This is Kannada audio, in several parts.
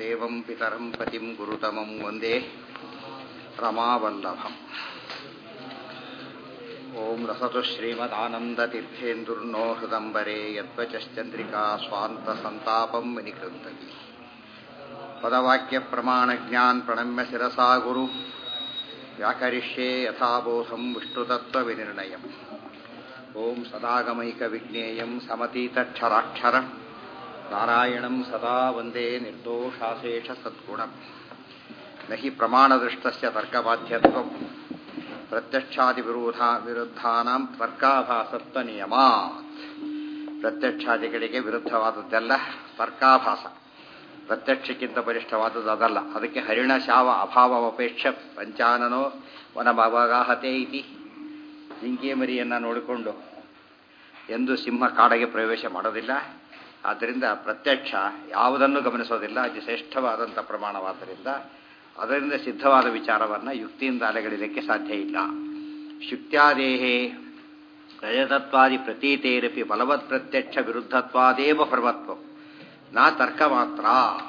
ದೇವಂ ಪಿತರಂ ಪತಿಂ ಗುರುತಮಂ ವಂದೇ ರಮಾವಲ್ಲಭಂ ಓಂ ರಸತು ಶ್ರೀಮದಾನಂದತೀರ್ಥೇಂದುರ್ನೋ ಹೃದಂಬರೆ ಯದ್ವಚಶ್ಚಂದ್ರಿಕಾ ಸ್ವಾಂತ ಸಂತಾಪಂ ವಿನಿಕೃಂತತಿ ಪದವಾಕ್ಯ ಪ್ರಮಾಣ ಜ್ಞಾನ್ ಪ್ರಣಮ್ಯ ಶಿರಸಾ ಗುರು ವ್ಯಾಕರಿಷ್ಯೆ ಯಥಾಬೋಧಂ ವಿಷ್ಣುತತ್ವ ವಿನಿರ್ಣಯಂ ಓಂ ಸದಾಗಮೈಕ ವಿಜ್ಞೇಯಂ ಸಮತೀತಕ್ಷರಾಕ್ಷರ ನಾರಾಯಣಂ ಸದಾ ವಂದೇ ನಿರ್ದೋಷಾಶೇಷ ಸದ್ಗುಣಂ ನಹಿ ಪ್ರಮಾಣದೃಷ್ಟಸ್ಯ ತರ್ಕಬಾಧ್ಯತ್ವಂ ಪ್ರತ್ಯಕ್ಷಾದಿ ವಿರೋಧ ವಿರುದ್ಧಾನಾಂ ತರ್ಕಾಭಾಸತ್ವ ನಿಯಮಾತ್ ಪ್ರತ್ಯಕ್ಷಾದಿಗಳಿಗೆ ವಿರುದ್ಧವಾದದ್ದೆಲ್ಲ ತರ್ಕಾಭಾಸ ಪ್ರತ್ಯಕ್ಷಕ್ಕಿಂತ ಬಲಿಷ್ಠವಾದದ್ದು ಅದಲ್ಲ ಅದಕ್ಕೆ ಹರಿಣ ಶಾವ ಅಭಾವಮಪೇಕ್ಷ ಪಂಚಾನನೋ ವನಭವಗಾಹತೆ ಇತಿ ಜಿಂಕೆ ಮರಿಯನ್ನು ನೋಡಿಕೊಂಡು ಎಂದು ಸಿಂಹ ಕಾಡಗೆ ಪ್ರವೇಶ ಮಾಡೋದಿಲ್ಲ ಆದ್ದರಿಂದ ಪ್ರತ್ಯಕ್ಷ ಯಾವುದನ್ನು ಗಮನಿಸೋದಿಲ್ಲ ಅತಿ ಶ್ರೇಷ್ಠವಾದಂಥ ಪ್ರಮಾಣವಾದ್ದರಿಂದ ಅದರಿಂದ ಸಿದ್ಧವಾದ ವಿಚಾರವನ್ನು ಯುಕ್ತಿಯಿಂದ ಅಲೆಗಳಿಲಿಕ್ಕೆ ಸಾಧ್ಯ ಇಲ್ಲ ಶುಕ್ತ್ಯಾದೇಹೇ ರಜತತ್ವಾದಿ ಪ್ರತೀತೇರಪಿ ಬಲವತ್ ಪ್ರತ್ಯಕ್ಷ ವಿರುದ್ಧತ್ವಾದೇವ ಪರ್ವತ್ವ ನಾ ತರ್ಕ ಮಾತ್ರ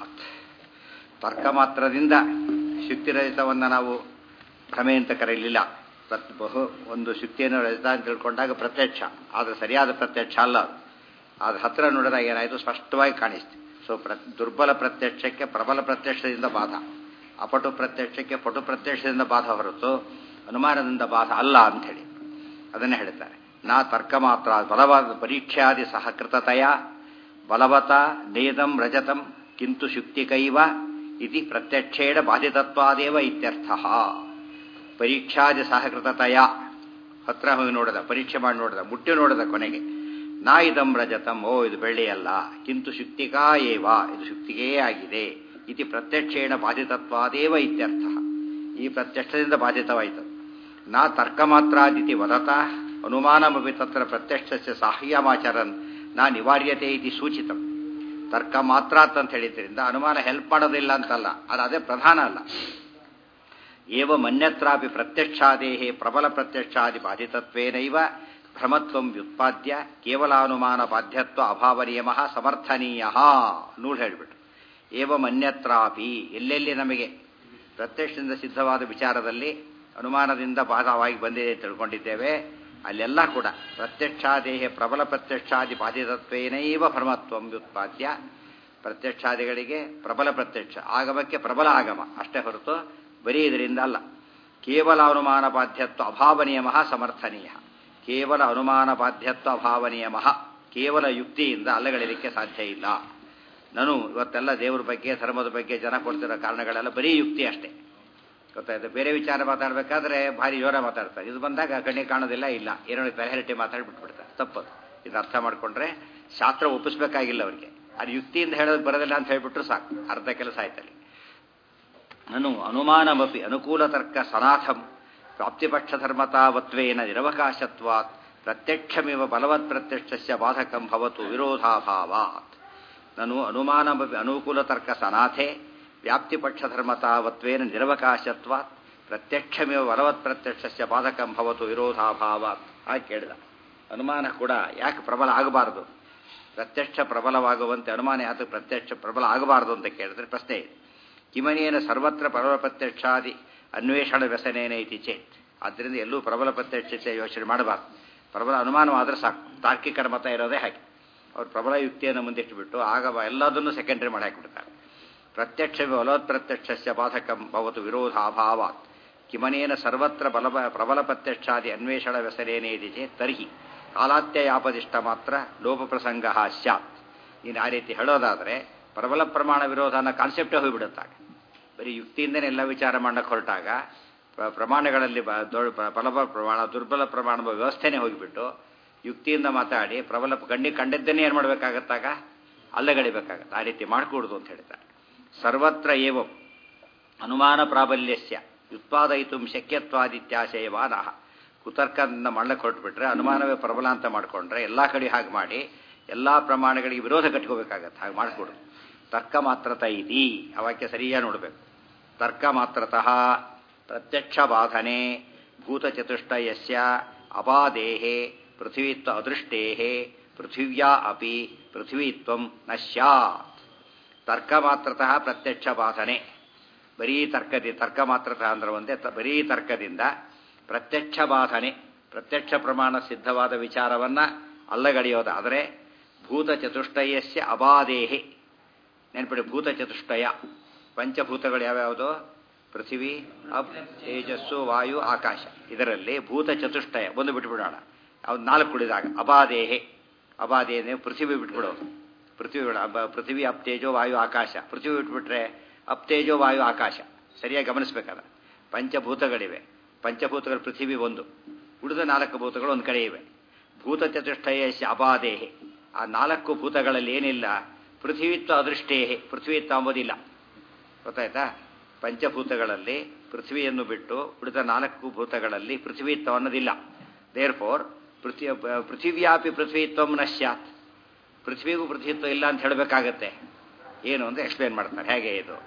ತರ್ಕ ಮಾತ್ರದಿಂದ ಶುಕ್ತಿರಹಿತವನ್ನು ನಾವು ಭ್ರಮೆ ಅಂತ ಕರೆಯಲಿಲ್ಲ ಬಹು ಒಂದು ಶುಕ್ತಿಯನ್ನು ರಜತ ಅಂತ ತಿಳ್ಕೊಂಡಾಗ ಪ್ರತ್ಯಕ್ಷ ಆದರೆ ಸರಿಯಾದ ಪ್ರತ್ಯಕ್ಷ ಅಲ್ಲ ಅದು ಅದು ಹತ್ತಿರ ನೋಡಿದಾಗ ಏನಾಯಿತು ಸ್ಪಷ್ಟವಾಗಿ ಕಾಣಿಸ್ತು ಸೊ ಪ್ರ ದುರ್ಬಲ ಪ್ರತ್ಯಕ್ಷಕ್ಕೆ ಪ್ರಬಲ ಪ್ರತ್ಯಕ್ಷದಿಂದ ಬಾಧ ಅಪಟು ಪ್ರತ್ಯಕ್ಷಕ್ಕೆ ಪಟು ಪ್ರತ್ಯಕ್ಷದಿಂದ ಬಾಧ ಹೊರತು ಅನುಮಾನದಿಂದ ಬಾಧ ಅಲ್ಲ ಅಂಥೇಳಿ ಅದನ್ನೇ ಹೇಳ್ತಾರೆ ನಾ ತರ್ಕ ಮಾತ್ರ ಬಲವಾದ ಪರೀಕ್ಷಾದಿ ಸಹಕೃತತೆಯ ಬಲವತ ನೇದಂ ರಜತಂ ಕಿಂತು ಶುಕ್ತಿಕೈವ ಇತಿ ಪ್ರತ್ಯಕ್ಷೇಣ ಬಾಧಿತತ್ವಾದೇವ ಇತ್ಯರ್ಥ ಪರೀಕ್ಷಾದಿ ಸಹಕೃತತೆಯ ಹತ್ರ ಹೋಗಿ ನೋಡಿದ ಪರೀಕ್ಷೆ ಮಾಡಿ ನೋಡಿದ ಮುಟ್ಟಿ ನೋಡಿದ ಕೊನೆಗೆ ನಾ ಇದಂ ರಜತಂ ಓ ಇದು ಬೆಳ್ಳಿಯಲ್ಲ ಕಿಂತು ಶುಕ್ತಿಕಾ ಏವ ಇದು ಶುಕ್ತಿಗೇ ಆಗಿದೆ ಇತಿ ಪ್ರತ್ಯಕ್ಷೇಣ ಬಾಧಿತತ್ವಾದೇವ ಇತ್ಯರ್ಥ ಈ ಪ್ರತ್ಯಕ್ಷದಿಂದ ಬಾಧಿತವಾಯಿತು ನಾ ತರ್ಕ ಮಾತ್ರಾದಿತಿ ವದತ ಅನುಮಾನಮಪಿ ತತ್ರ ಪ್ರತ್ಯಕ್ಷ ಸಾಹ್ಯಮಾಚರನ್ ನಾ ನಿವಾರ್ಯತೆ ಇತಿ ಸೂಚಿತಂ ತರ್ಕ ಮಾತ್ರ ಅಂತ ಹೇಳಿದ್ರಿಂದ ಅನುಮಾನ ಹೆಲ್ಪ್ ಮಾಡೋದಿಲ್ಲ ಅಂತಲ್ಲ ಅದು ಅದೇ ಪ್ರಧಾನ ಅಲ್ಲ ಏವ ಮನ್ಯತ್ರಾಪಿ ಪ್ರತ್ಯಕ್ಷಾದೇಹೇ ಪ್ರಬಲ ಪ್ರತ್ಯಕ್ಷಾದಿ ಬಾಧಿತತ್ವೇನೈವ ಭ್ರಮತ್ವಂ ವ್ಯುತ್ಪಾದ್ಯ ಕೇವಲಾನುಮಾನ ಬಾಧ್ಯತ್ವ ಅಭಾವ ನಿಯಮ ಸಮರ್ಥನೀಯ ನೂರು ಹೇಳಿಬಿಟ್ರು ಏವ ಮನ್ಯತ್ರಾಪಿ ಎಲ್ಲೆಲ್ಲಿ ನಮಗೆ ಪ್ರತ್ಯಕ್ಷದಿಂದ ಸಿದ್ಧವಾದ ವಿಚಾರದಲ್ಲಿ ಅನುಮಾನದಿಂದ ಬಾಧವಾಗಿ ಬಂದಿದೆ ಅಂತ ತಿಳ್ಕೊಂಡಿದ್ದೇವೆ ಅಲ್ಲೆಲ್ಲ ಕೂಡ ಪ್ರತ್ಯಕ್ಷಾದೇಹ ಪ್ರಬಲ ಪ್ರತ್ಯಕ್ಷಾದಿ ಬಾಧಿತತ್ವೇನೈವ ಭ್ರಮತ್ವಂ ವ್ಯುತ್ಪಾದ್ಯ ಪ್ರತ್ಯಕ್ಷಾದಿಗಳಿಗೆ ಪ್ರಬಲ ಪ್ರತ್ಯಕ್ಷ ಆಗಮಕ್ಕೆ ಪ್ರಬಲ ಆಗಮ ಅಷ್ಟೇ ಹೊರತು ಬರೀ ಇದರಿಂದ ಅಲ್ಲ ಕೇವಲ ಅನುಮಾನ ಬಾಧ್ಯತ್ವ ಅಭಾವ ನಿಯಮ ಸಮರ್ಥನೀಯ ಕೇವಲ ಅನುಮಾನ ಬಾಧ್ಯತ್ವ ಅಭಾವ ನಿಯಮ ಕೇವಲ ಯುಕ್ತಿಯಿಂದ ಅಲ್ಲಗಳಿಲಿಕ್ಕೆ ಸಾಧ್ಯ ಇಲ್ಲ ನಾನು ಇವತ್ತೆಲ್ಲ ದೇವರ ಬಗ್ಗೆ ಧರ್ಮದ ಬಗ್ಗೆ ಜನ ಕೊಡ್ತಿರೋ ಕಾರಣಗಳೆಲ್ಲ ಬರೀ ಯುಕ್ತಿ ಅಷ್ಟೇ ಗೊತ್ತಾಯ್ತು ಬೇರೆ ವಿಚಾರ ಮಾತಾಡಬೇಕಾದ್ರೆ ಭಾರಿ ಜೋರ ಮಾತಾಡ್ತಾರೆ ಇದು ಬಂದಾಗ ಕಣ್ಣಿಗೆ ಕಾಣೋದಿಲ್ಲ ಇಲ್ಲ ಏನೋ ತಲೆಹರಟೆ ಮಾತಾಡ್ಬಿಟ್ಬಿಡ್ತಾರೆ ತಪ್ಪದು ಇದು ಅರ್ಥ ಮಾಡ್ಕೊಂಡ್ರೆ ಶಾಸ್ತ್ರ ಒಪ್ಪಿಸ್ಬೇಕಾಗಿಲ್ಲ ಅವರಿಗೆ ಅದು ಯುಕ್ತಿಯಿಂದ ಹೇಳೋದು ಬರೋದಿಲ್ಲ ಅಂತ ಹೇಳ್ಬಿಟ್ರು ಸಾಕು ಅರ್ಧ ಕೆಲಸ ಆಯ್ತಲ್ಲಿ ನಾನು ಅನುಮಾನಮಪಿ ಅನುಕೂಲ ತರ್ಕ ಸನಾಥಂ ಪ್ರಾಪ್ತಿಪಕ್ಷ ಧರ್ಮತಾವತ್ವೇನ ನಿರವಕಾಶತ್ವಾತ್ ಪ್ರತ್ಯಕ್ಷಮಿವ ಬಲವತ್ ಪ್ರತ್ಯಕ್ಷಸ್ಯ ಬಾಧಕಂ ಭವತು ವಿರೋಧಾಭಾವಾತ್ ನಾನು ಅನುಮಾನಮಪಿ ಅನುಕೂಲ ತರ್ಕ ಸನಾಥೆ ವ್ಯಾಪ್ತಿಪಕ್ಷ ಧರ್ಮತಾವತ್ವೇನ ನಿರವಕಾಶತ್ವಾತ್ ಪ್ರತ್ಯಕ್ಷಮಿವ ಬಲವತ್ ಪ್ರತ್ಯಕ್ಷಸ್ಯ ಬಾಧಕಂ ಭವತು ವಿರೋಧಾಭಾವಾತ್ ಹಾಗೆ ಕೇಳಿದ ಅನುಮಾನ ಕೂಡ ಯಾಕೆ ಪ್ರಬಲ ಆಗಬಾರದು ಪ್ರತ್ಯಕ್ಷ ಪ್ರಬಲವಾಗುವಂತೆ ಅನುಮಾನ ಯಾಕೆ ಪ್ರತ್ಯಕ್ಷ ಪ್ರಬಲ ಆಗಬಾರದು ಅಂತ ಕೇಳಿದ್ರೆ ಪ್ರಶ್ನೆ ಇದೆ ಕಿಮನೇನ ಸರ್ವತ್ರ ಪ್ರಬಲ ಪ್ರತ್ಯಕ್ಷಾದಿ ಅನ್ವೇಷಣ ವ್ಯಸನೇನ ಇತಿ ಚೇತ್ ಆದ್ದರಿಂದ ಎಲ್ಲೂ ಪ್ರಬಲ ಪ್ರತ್ಯಕ್ಷತೆ ಯೋಚನೆ ಮಾಡಬಾರ್ದು ಪ್ರಬಲ ಅನುಮಾನವಾದರೆ ಸಾಕು ತಾರ್ಕಿಕರ ಮತ ಇರೋದೇ ಹಾಗೆ ಅವ್ರು ಪ್ರಬಲ ಯುಕ್ತಿಯನ್ನು ಮುಂದಿಟ್ಟುಬಿಟ್ಟು ಆಗ ಎಲ್ಲದನ್ನು ಸೆಕೆಂಡ್ರಿ ಮಾಡಿ ಹಾಕಿಬಿಡ್ತಾರೆ ಪ್ರತ್ಯಕ್ಷ ಬಲವತ್ ಪ್ರತ್ಯಕ್ಷಸ್ಯ ಬಾಧಕಂ ಭವತು ವಿರೋಧಾಭಾವಾತ್ ಕಿಮನೇನ ಸರ್ವತ್ರ ಬಲ ಪ್ರಬಲ ಪ್ರತ್ಯಕ್ಷಾದಿ ಅನ್ವೇಷಣ ವ್ಯಸನೇನೇ ಇತಿ ಚೇತ್ ತರ್ಹಿ ಕಾಲಾತ್ಯಯಾಪದಿಷ್ಟ ಮಾತ್ರ ಲೋಪ ಪ್ರಸಂಗ ಸ್ಯಾತ್ ನೀನು ಆ ರೀತಿ ಹೇಳೋದಾದರೆ ಪ್ರಬಲ ಪ್ರಮಾಣ ವಿರೋಧ ಅನ್ನೋ ಕಾನ್ಸೆಪ್ಟೇ ಹೋಗಿಬಿಡುತ್ತಾಗ ಬರೀ ಯುಕ್ತಿಯಿಂದನೇ ಎಲ್ಲ ವಿಚಾರ ಮಾಡಕ್ಕೆ ಹೊರಟಾಗ ಪ್ರಮಾಣಗಳಲ್ಲಿ ಬಲಬಲ ಪ್ರಮಾಣ ದುರ್ಬಲ ಪ್ರಮಾಣ ವ್ಯವಸ್ಥೆನೇ ಹೋಗಿಬಿಟ್ಟು ಯುಕ್ತಿಯಿಂದ ಮಾತಾಡಿ ಪ್ರಬಲ ಗಂಡಿ ಕಂಡಿದ್ದನ್ನೇ ಏನು ಮಾಡಬೇಕಾಗತ್ತಾಗ ಅಲ್ಲಗಳಿಬೇಕಾಗತ್ತೆ ಆ ರೀತಿ ಮಾಡಿಕೊಡುದು ಅಂತ ಹೇಳ್ತಾರೆ ಸರ್ವತ್ರ ಏವ ಅನುಮಾನ ಪ್ರಾಬಲ್ಯಸ್ಯ ಉತ್ಪಾದಯಿತು ಶಕ್ಯತ್ವಾದಿತ್ಯಾಶಯವಾನ ಕುತರ್ಕದಿಂದ ಮಾಡ್ಲಿಕ್ಕೆ ಹೊರಟ್ಬಿಟ್ರೆ ಅನುಮಾನವೇ ಪ್ರಬಲ ಅಂತ ಮಾಡಿಕೊಂಡ್ರೆ ಎಲ್ಲ ಕಡೆ ಹಾಗೆ ಮಾಡಿ ಎಲ್ಲ ಪ್ರಮಾಣಗಳಿಗೆ ವಿರೋಧ ಕಟ್ಕೋಬೇಕಾಗತ್ತೆ ಹಾಗೆ ಮಾಡಿಕೊಡುದು ತರ್ಕ ಮಾತ್ರತ ಇತಿ ಆ ವಾಕ್ಯ ಸರಿಯಾಗಿ ನೋಡಬೇಕು ತರ್ಕ ಮಾತ್ರತಃ ಪ್ರತ್ಯಕ್ಷ ಬಾಧನೆ ಭೂತಚತುಷ್ಟಯಸ್ಯ ಅಪಾದೇಹೆ ಪೃಥ್ವೀತ್ವ ಅದೃಷ್ಟೇ ಪೃಥಿವ್ಯಾ ಅಪಿ ಪೃಥ್ವೀತ್ವಂ ನ ಸ್ಯಾತ್ ತರ್ಕ ಮಾತ್ರತಃ ಪ್ರತ್ಯಕ್ಷ ಬಾಧನೆ ಬರೀ ತರ್ಕದಿ ತರ್ಕ ಮಾತ್ರತಃ ಅಂದ್ರೆ ಒಂದೇ ತ- ಬರೀ ತರ್ಕದಿಂದ ಪ್ರತ್ಯಕ್ಷ ಬಾಧನೆ ಪ್ರತ್ಯಕ್ಷ ಪ್ರಮಾಣ ಸಿದ್ಧವಾದ ವಿಚಾರವನ್ನ ಅಲ್ಲಗಡಿಯೋದಾದರೆ ಭೂತ ಚತುಷ್ಟಯಸ್ಯ ಅಬಾಧೇಹಿ ನೆನಪಿಡಿ ಭೂತ ಚತುಷ್ಟಯ ಪಂಚಭೂತಗಳು ಯಾವ್ಯಾವುದು ಪೃಥಿವಿ ಅಪ್ ತೇಜಸ್ಸು ವಾಯು ಆಕಾಶ ಇದರಲ್ಲಿ ಭೂತ ಚತುಷ್ಟಯ ಒಂದು ಬಿಟ್ಬಿಡೋಣ ಅವ್ನು ನಾಲ್ಕು ಕುಡಿದಾಗ ಅಬಾಧೇಹೆ ಅಬಾಧೆ ಅಂದ್ರೆ ಪೃಥ್ವಿ ಬಿಟ್ಬಿಡೋದು ಪೃಥ್ವಿ ಬಿಡ ಅಬ- ಪೃಥ್ವಿ ಅಪ್ ತೇಜೋ ವಾಯು ಆಕಾಶ ಪೃಥ್ವಿ ಬಿಟ್ಬಿಟ್ರೆ ಅಪ್ ತೇಜೋ ವಾಯು ಆಕಾಶ ಸರಿಯಾಗಿ ಗಮನಿಸ್ಬೇಕಲ್ಲ ಪಂಚಭೂತಗಳಿವೆ ಪಂಚಭೂತಗಳು ಪೃಥ್ವಿ ಒಂದು ಉಳಿದ ನಾಲ್ಕು ಭೂತಗಳು ಒಂದು ಕಡೆ ಇವೆ ಭೂತ ಚತುಷ್ಟಯಸ್ಯ ಅಬಾಧೇಹೆ ಆ ನಾಲ್ಕು ಭೂತಗಳಲ್ಲಿ ಏನಿಲ್ಲ ಪೃಥ್ವಿತ್ವ ಅದೃಷ್ಟೇಹೆ ಪೃಥ್ವಿತ್ವ ಅಂಬೋದಿಲ್ಲ ಗೊತ್ತಾಯ್ತಾ ಪಂಚಭೂತಗಳಲ್ಲಿ ಪೃಥ್ವಿಯನ್ನು ಬಿಟ್ಟು ಉಳಿದ ನಾಲ್ಕು ಭೂತಗಳಲ್ಲಿ ಪೃಥ್ವಿತ್ವ ಅನ್ನೋದಿಲ್ಲ ದೇರ್ ಫೋರ್ ಪೃಥ್ವಿ ಪೃಥಿವ್ಯಾಪಿ ಪೃಥ್ವಿತ್ವಂ ನಶ್ಯಾತ್ ಪೃಥ್ವಿಗೂ ಪೃಥ್ವಿತ್ವ ಇಲ್ಲ ಅಂತ ಹೇಳಬೇಕಾಗತ್ತೆ ಏನು ಅಂತ ಎಕ್ಸ್ಪ್ಲೇನ್ ಮಾಡ್ತಾರೆ ಹೇಗೆ ಇದು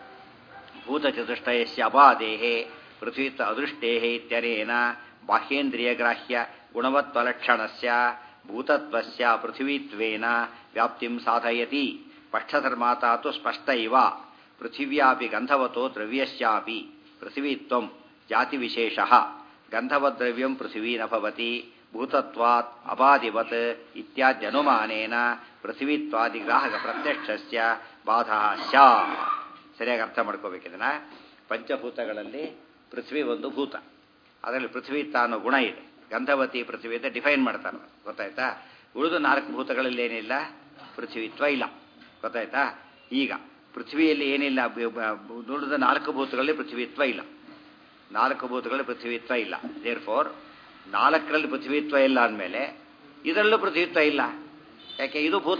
ಭೂತ ಚತುಷ್ಟಯಸ್ಯ ಅಬಾಧೇಹೆ ಪೃಥ್ವಿತ್ವ ಅದೃಷ್ಟೇಹೆ ಇತ್ಯನೇನ ಬಾಹ್ಯೇಂದ್ರಿಯಗ್ರಾಹ್ಯ ಗುಣವತ್ವಲಕ್ಷಣಸ್ಯ ಭೂತತ್ವಸ್ಯ ಪೃಥ್ವಿತ್ವೇನ ವ್ಯಾಪ್ತಿಂ ಸಾಧಯತಿ ಪಕ್ಷಧರ್ಮಾತಾ ತು ಸ್ಪಷ್ಟ ಇವ ಪೃಥಿವ್ಯಾಪಿ ಗಂಧವತೋ ದ್ರವ್ಯಸ್ಯಾಪಿ ಪೃಥಿವೀತ್ವಂ ಜಾತಿವಿಶೇಷಃ ಗಂಧವದ್ರವ್ಯಂ ಪೃಥಿವೀ ನ ಭವತಿ ಭೂತತ್ವಾತ್ ಅಬಾದಿವತ್ ಇತ್ಯಾದ್ಯನುಮಾನೇನ ಪೃಥಿವೀತ್ವಾದಿಗ್ರಾಹಕ ಪ್ರತ್ಯಕ್ಷಸ್ಯ ಬಾಧಃ ಸ್ಯಾತ್ ಸರಿಯಾಗಿ ಅರ್ಥ ಮಾಡ್ಕೋಬೇಕಿದನ್ನ ಪಂಚಭೂತಗಳಲ್ಲಿ ಪೃಥ್ವಿ ಒಂದು ಭೂತ ಅದರಲ್ಲಿ ಪೃಥ್ವಿತ್ವ ಅನ್ನೋ ಗುಣ ಇದೆ ಗಂಧವತಿ ಪೃಥ್ವಿ ಅಂತ ಡಿಫೈನ್ ಮಾಡ್ತಾರೆ ಗೊತ್ತಾಯ್ತಾ ಉಳಿದು ನಾಲ್ಕು ಭೂತಗಳಲ್ಲಿ ಏನಿಲ್ಲ ಪೃಥ್ವಿತ್ವ ಇಲ್ಲ ಗೊತ್ತಾಯ್ತಾ ಈಗ ಪೃಥ್ವಿಯಲ್ಲಿ ಏನಿಲ್ಲ ಬ- ಬ- ಉಳಿದ ನಾಲ್ಕು ಭೂತಗಳಲ್ಲಿ ಪೃಥ್ವಿತ್ವ ಇಲ್ಲ ನಾಲ್ಕು ಭೂತಗಳಲ್ಲಿ ಪೃಥ್ವಿತ್ವ ಇಲ್ಲ ದೇರ್ ಫೋರ್ ನಾಲ್ಕರಲ್ಲಿ ಪೃಥ್ವಿತ್ವ ಇಲ್ಲ ಅಂದಮೇಲೆ ಇದರಲ್ಲೂ ಪೃಥ್ವಿತ್ವ ಇಲ್ಲ ಯಾಕೆ ಇದು ಭೂತ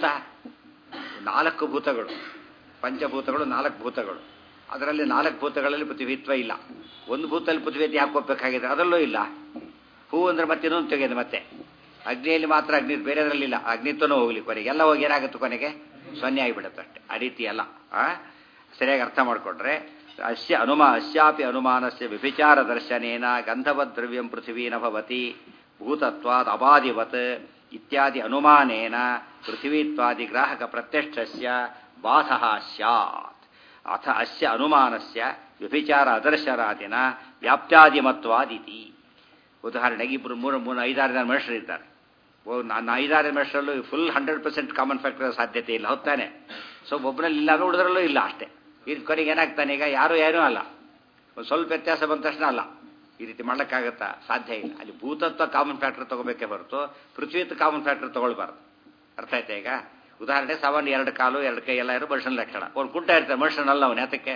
ನಾಲ್ಕು ಭೂತಗಳು ಪಂಚಭೂತಗಳು ನಾಲ್ಕು ಭೂತಗಳು ಅದರಲ್ಲಿ ನಾಲ್ಕು ಭೂತಗಳಲ್ಲಿ ಪೃಥ್ವಿತ್ವ ಇಲ್ಲ ಒಂದು ಭೂತದಲ್ಲಿ ಪೃಥ್ವಿತ್ವ ಯಾಕೆ ಒಪ್ಪಬೇಕಾಗಿದೆ ಅದರಲ್ಲೂ ಇಲ್ಲ ಹೂ ಅಂದ್ರೆ ಮತ್ತೆ ಇನ್ನೊಂದು ತೆಗೆದು ಮತ್ತೆ ಅಗ್ನಿಯಲ್ಲಿ ಮಾತ್ರ ಅಗ್ನಿ ಬೇರೆದ್ರಲ್ಲಿಲ್ಲ ಅಗ್ನಿತ್ವನೂ ಹೋಗ್ಲಿ ಕೊನೆಗೆ ಎಲ್ಲ ಹೋಗಿ ಏನಾಗುತ್ತೆ ಕೊನೆಗೆ ಸೊನ್ನೆ ಆಗಿಬಿಡುತ್ತೆ ಅಷ್ಟೇ ಆ ರೀತಿ ಅಲ್ಲ ಆ? ಸರಿಯಾಗಿ ಅರ್ಥ ಮಾಡಿಕೊಂಡ್ರೆ ಅಸ್ಯ ಅನುಮಾ ಅಸ್ಯಾಪಿ ಅನುಮಾನಸ್ಯ ವ್ಯಭಿಚಾರ ದರ್ಶನೇನ ಗಂಧವದ್ರವ್ಯಂ ಪೃಥಿವೀ ನ ಭವತಿ ಭೂತತ್ವಾದ್ ಅಬಾದಿವತ್ ಇತ್ಯಾದಿ ಅನುಮಾನೇನ ಪೃಥಿವೀತ್ವಾದಿ ಗ್ರಾಹಕ ಪ್ರತ್ಯಕ್ಷಸ್ಯ ಬಾಧಃ ಸ್ಯಾತ್ ಅಥ ಅಸ್ಯ ಅನುಮಾನಸ್ಯ ವ್ಯಭಿಚಾರ ಅದರ್ಶರಾದಿನ ವ್ಯಾಪ್ತ್ಯಾದಿಮತ್ವಾದಿತಿ ಉದಾಹರಣೆಗೆ ಇಬ್ಬರು ಮೂರು ಮೂರು ಐದಾರು ಜನ ಮನುಷ್ಯರಿದ್ದಾರೆ ಓ ನಾನು ಐದಾರು ಮನುಷ್ಯರಲ್ಲೂ full hundred percent common factor ಸಾಧ್ಯತೆ ಇಲ್ಲ ಹೊತ್ತಾನೆ ಸೊ ಒಬ್ಬನಲ್ಲಿ ಇಲ್ಲ ಅಂದ್ರೆ ಉಳಿದ್ರಲ್ಲೂ ಇಲ್ಲ ಅಷ್ಟೇ ಇದು ಕೊನೆಗೆ ಏನಾಗ್ತಾನೆ ಈಗ ಯಾರು ಏನೂ ಅಲ್ಲ ಒಂದು ಸ್ವಲ್ಪ ವ್ಯತ್ಯಾಸ ಬಂದ ತಕ್ಷಣ ಅಲ್ಲ ಈ ರೀತಿ ಮಾಡ್ಲಿಕ್ಕಾಗತ್ತಾ ಸಾಧ್ಯ ಇಲ್ಲ ಅಲ್ಲಿ ಭೂತತ್ವ ಕಾಮನ್ ಫ್ಯಾಕ್ಟರ್ ತಗೋಬೇಕೇ ಹೊರತು ಪೃಥ್ವಿತ್ವ ಕಾಮನ್ ಫ್ಯಾಕ್ಟರ್ ತಗೊಳ್ಬಾರ್ದು ಅರ್ಥ ಆಯ್ತಾ ಈಗ ಉದಾಹರಣೆ ಸಾಮಾನ್ಯ ಎರಡು ಕಾಲು ಎರಡು ಕೈ ಎಲ್ಲ ಇರೋ ಮನುಷ್ಯನ ಲಕ್ಷಣ ಅವ್ನು ಕುಂಟ ಇರ್ತಾರೆ ಮನುಷ್ಯನಲ್ಲ ಅವನು ಯಾತಕ್ಕೆ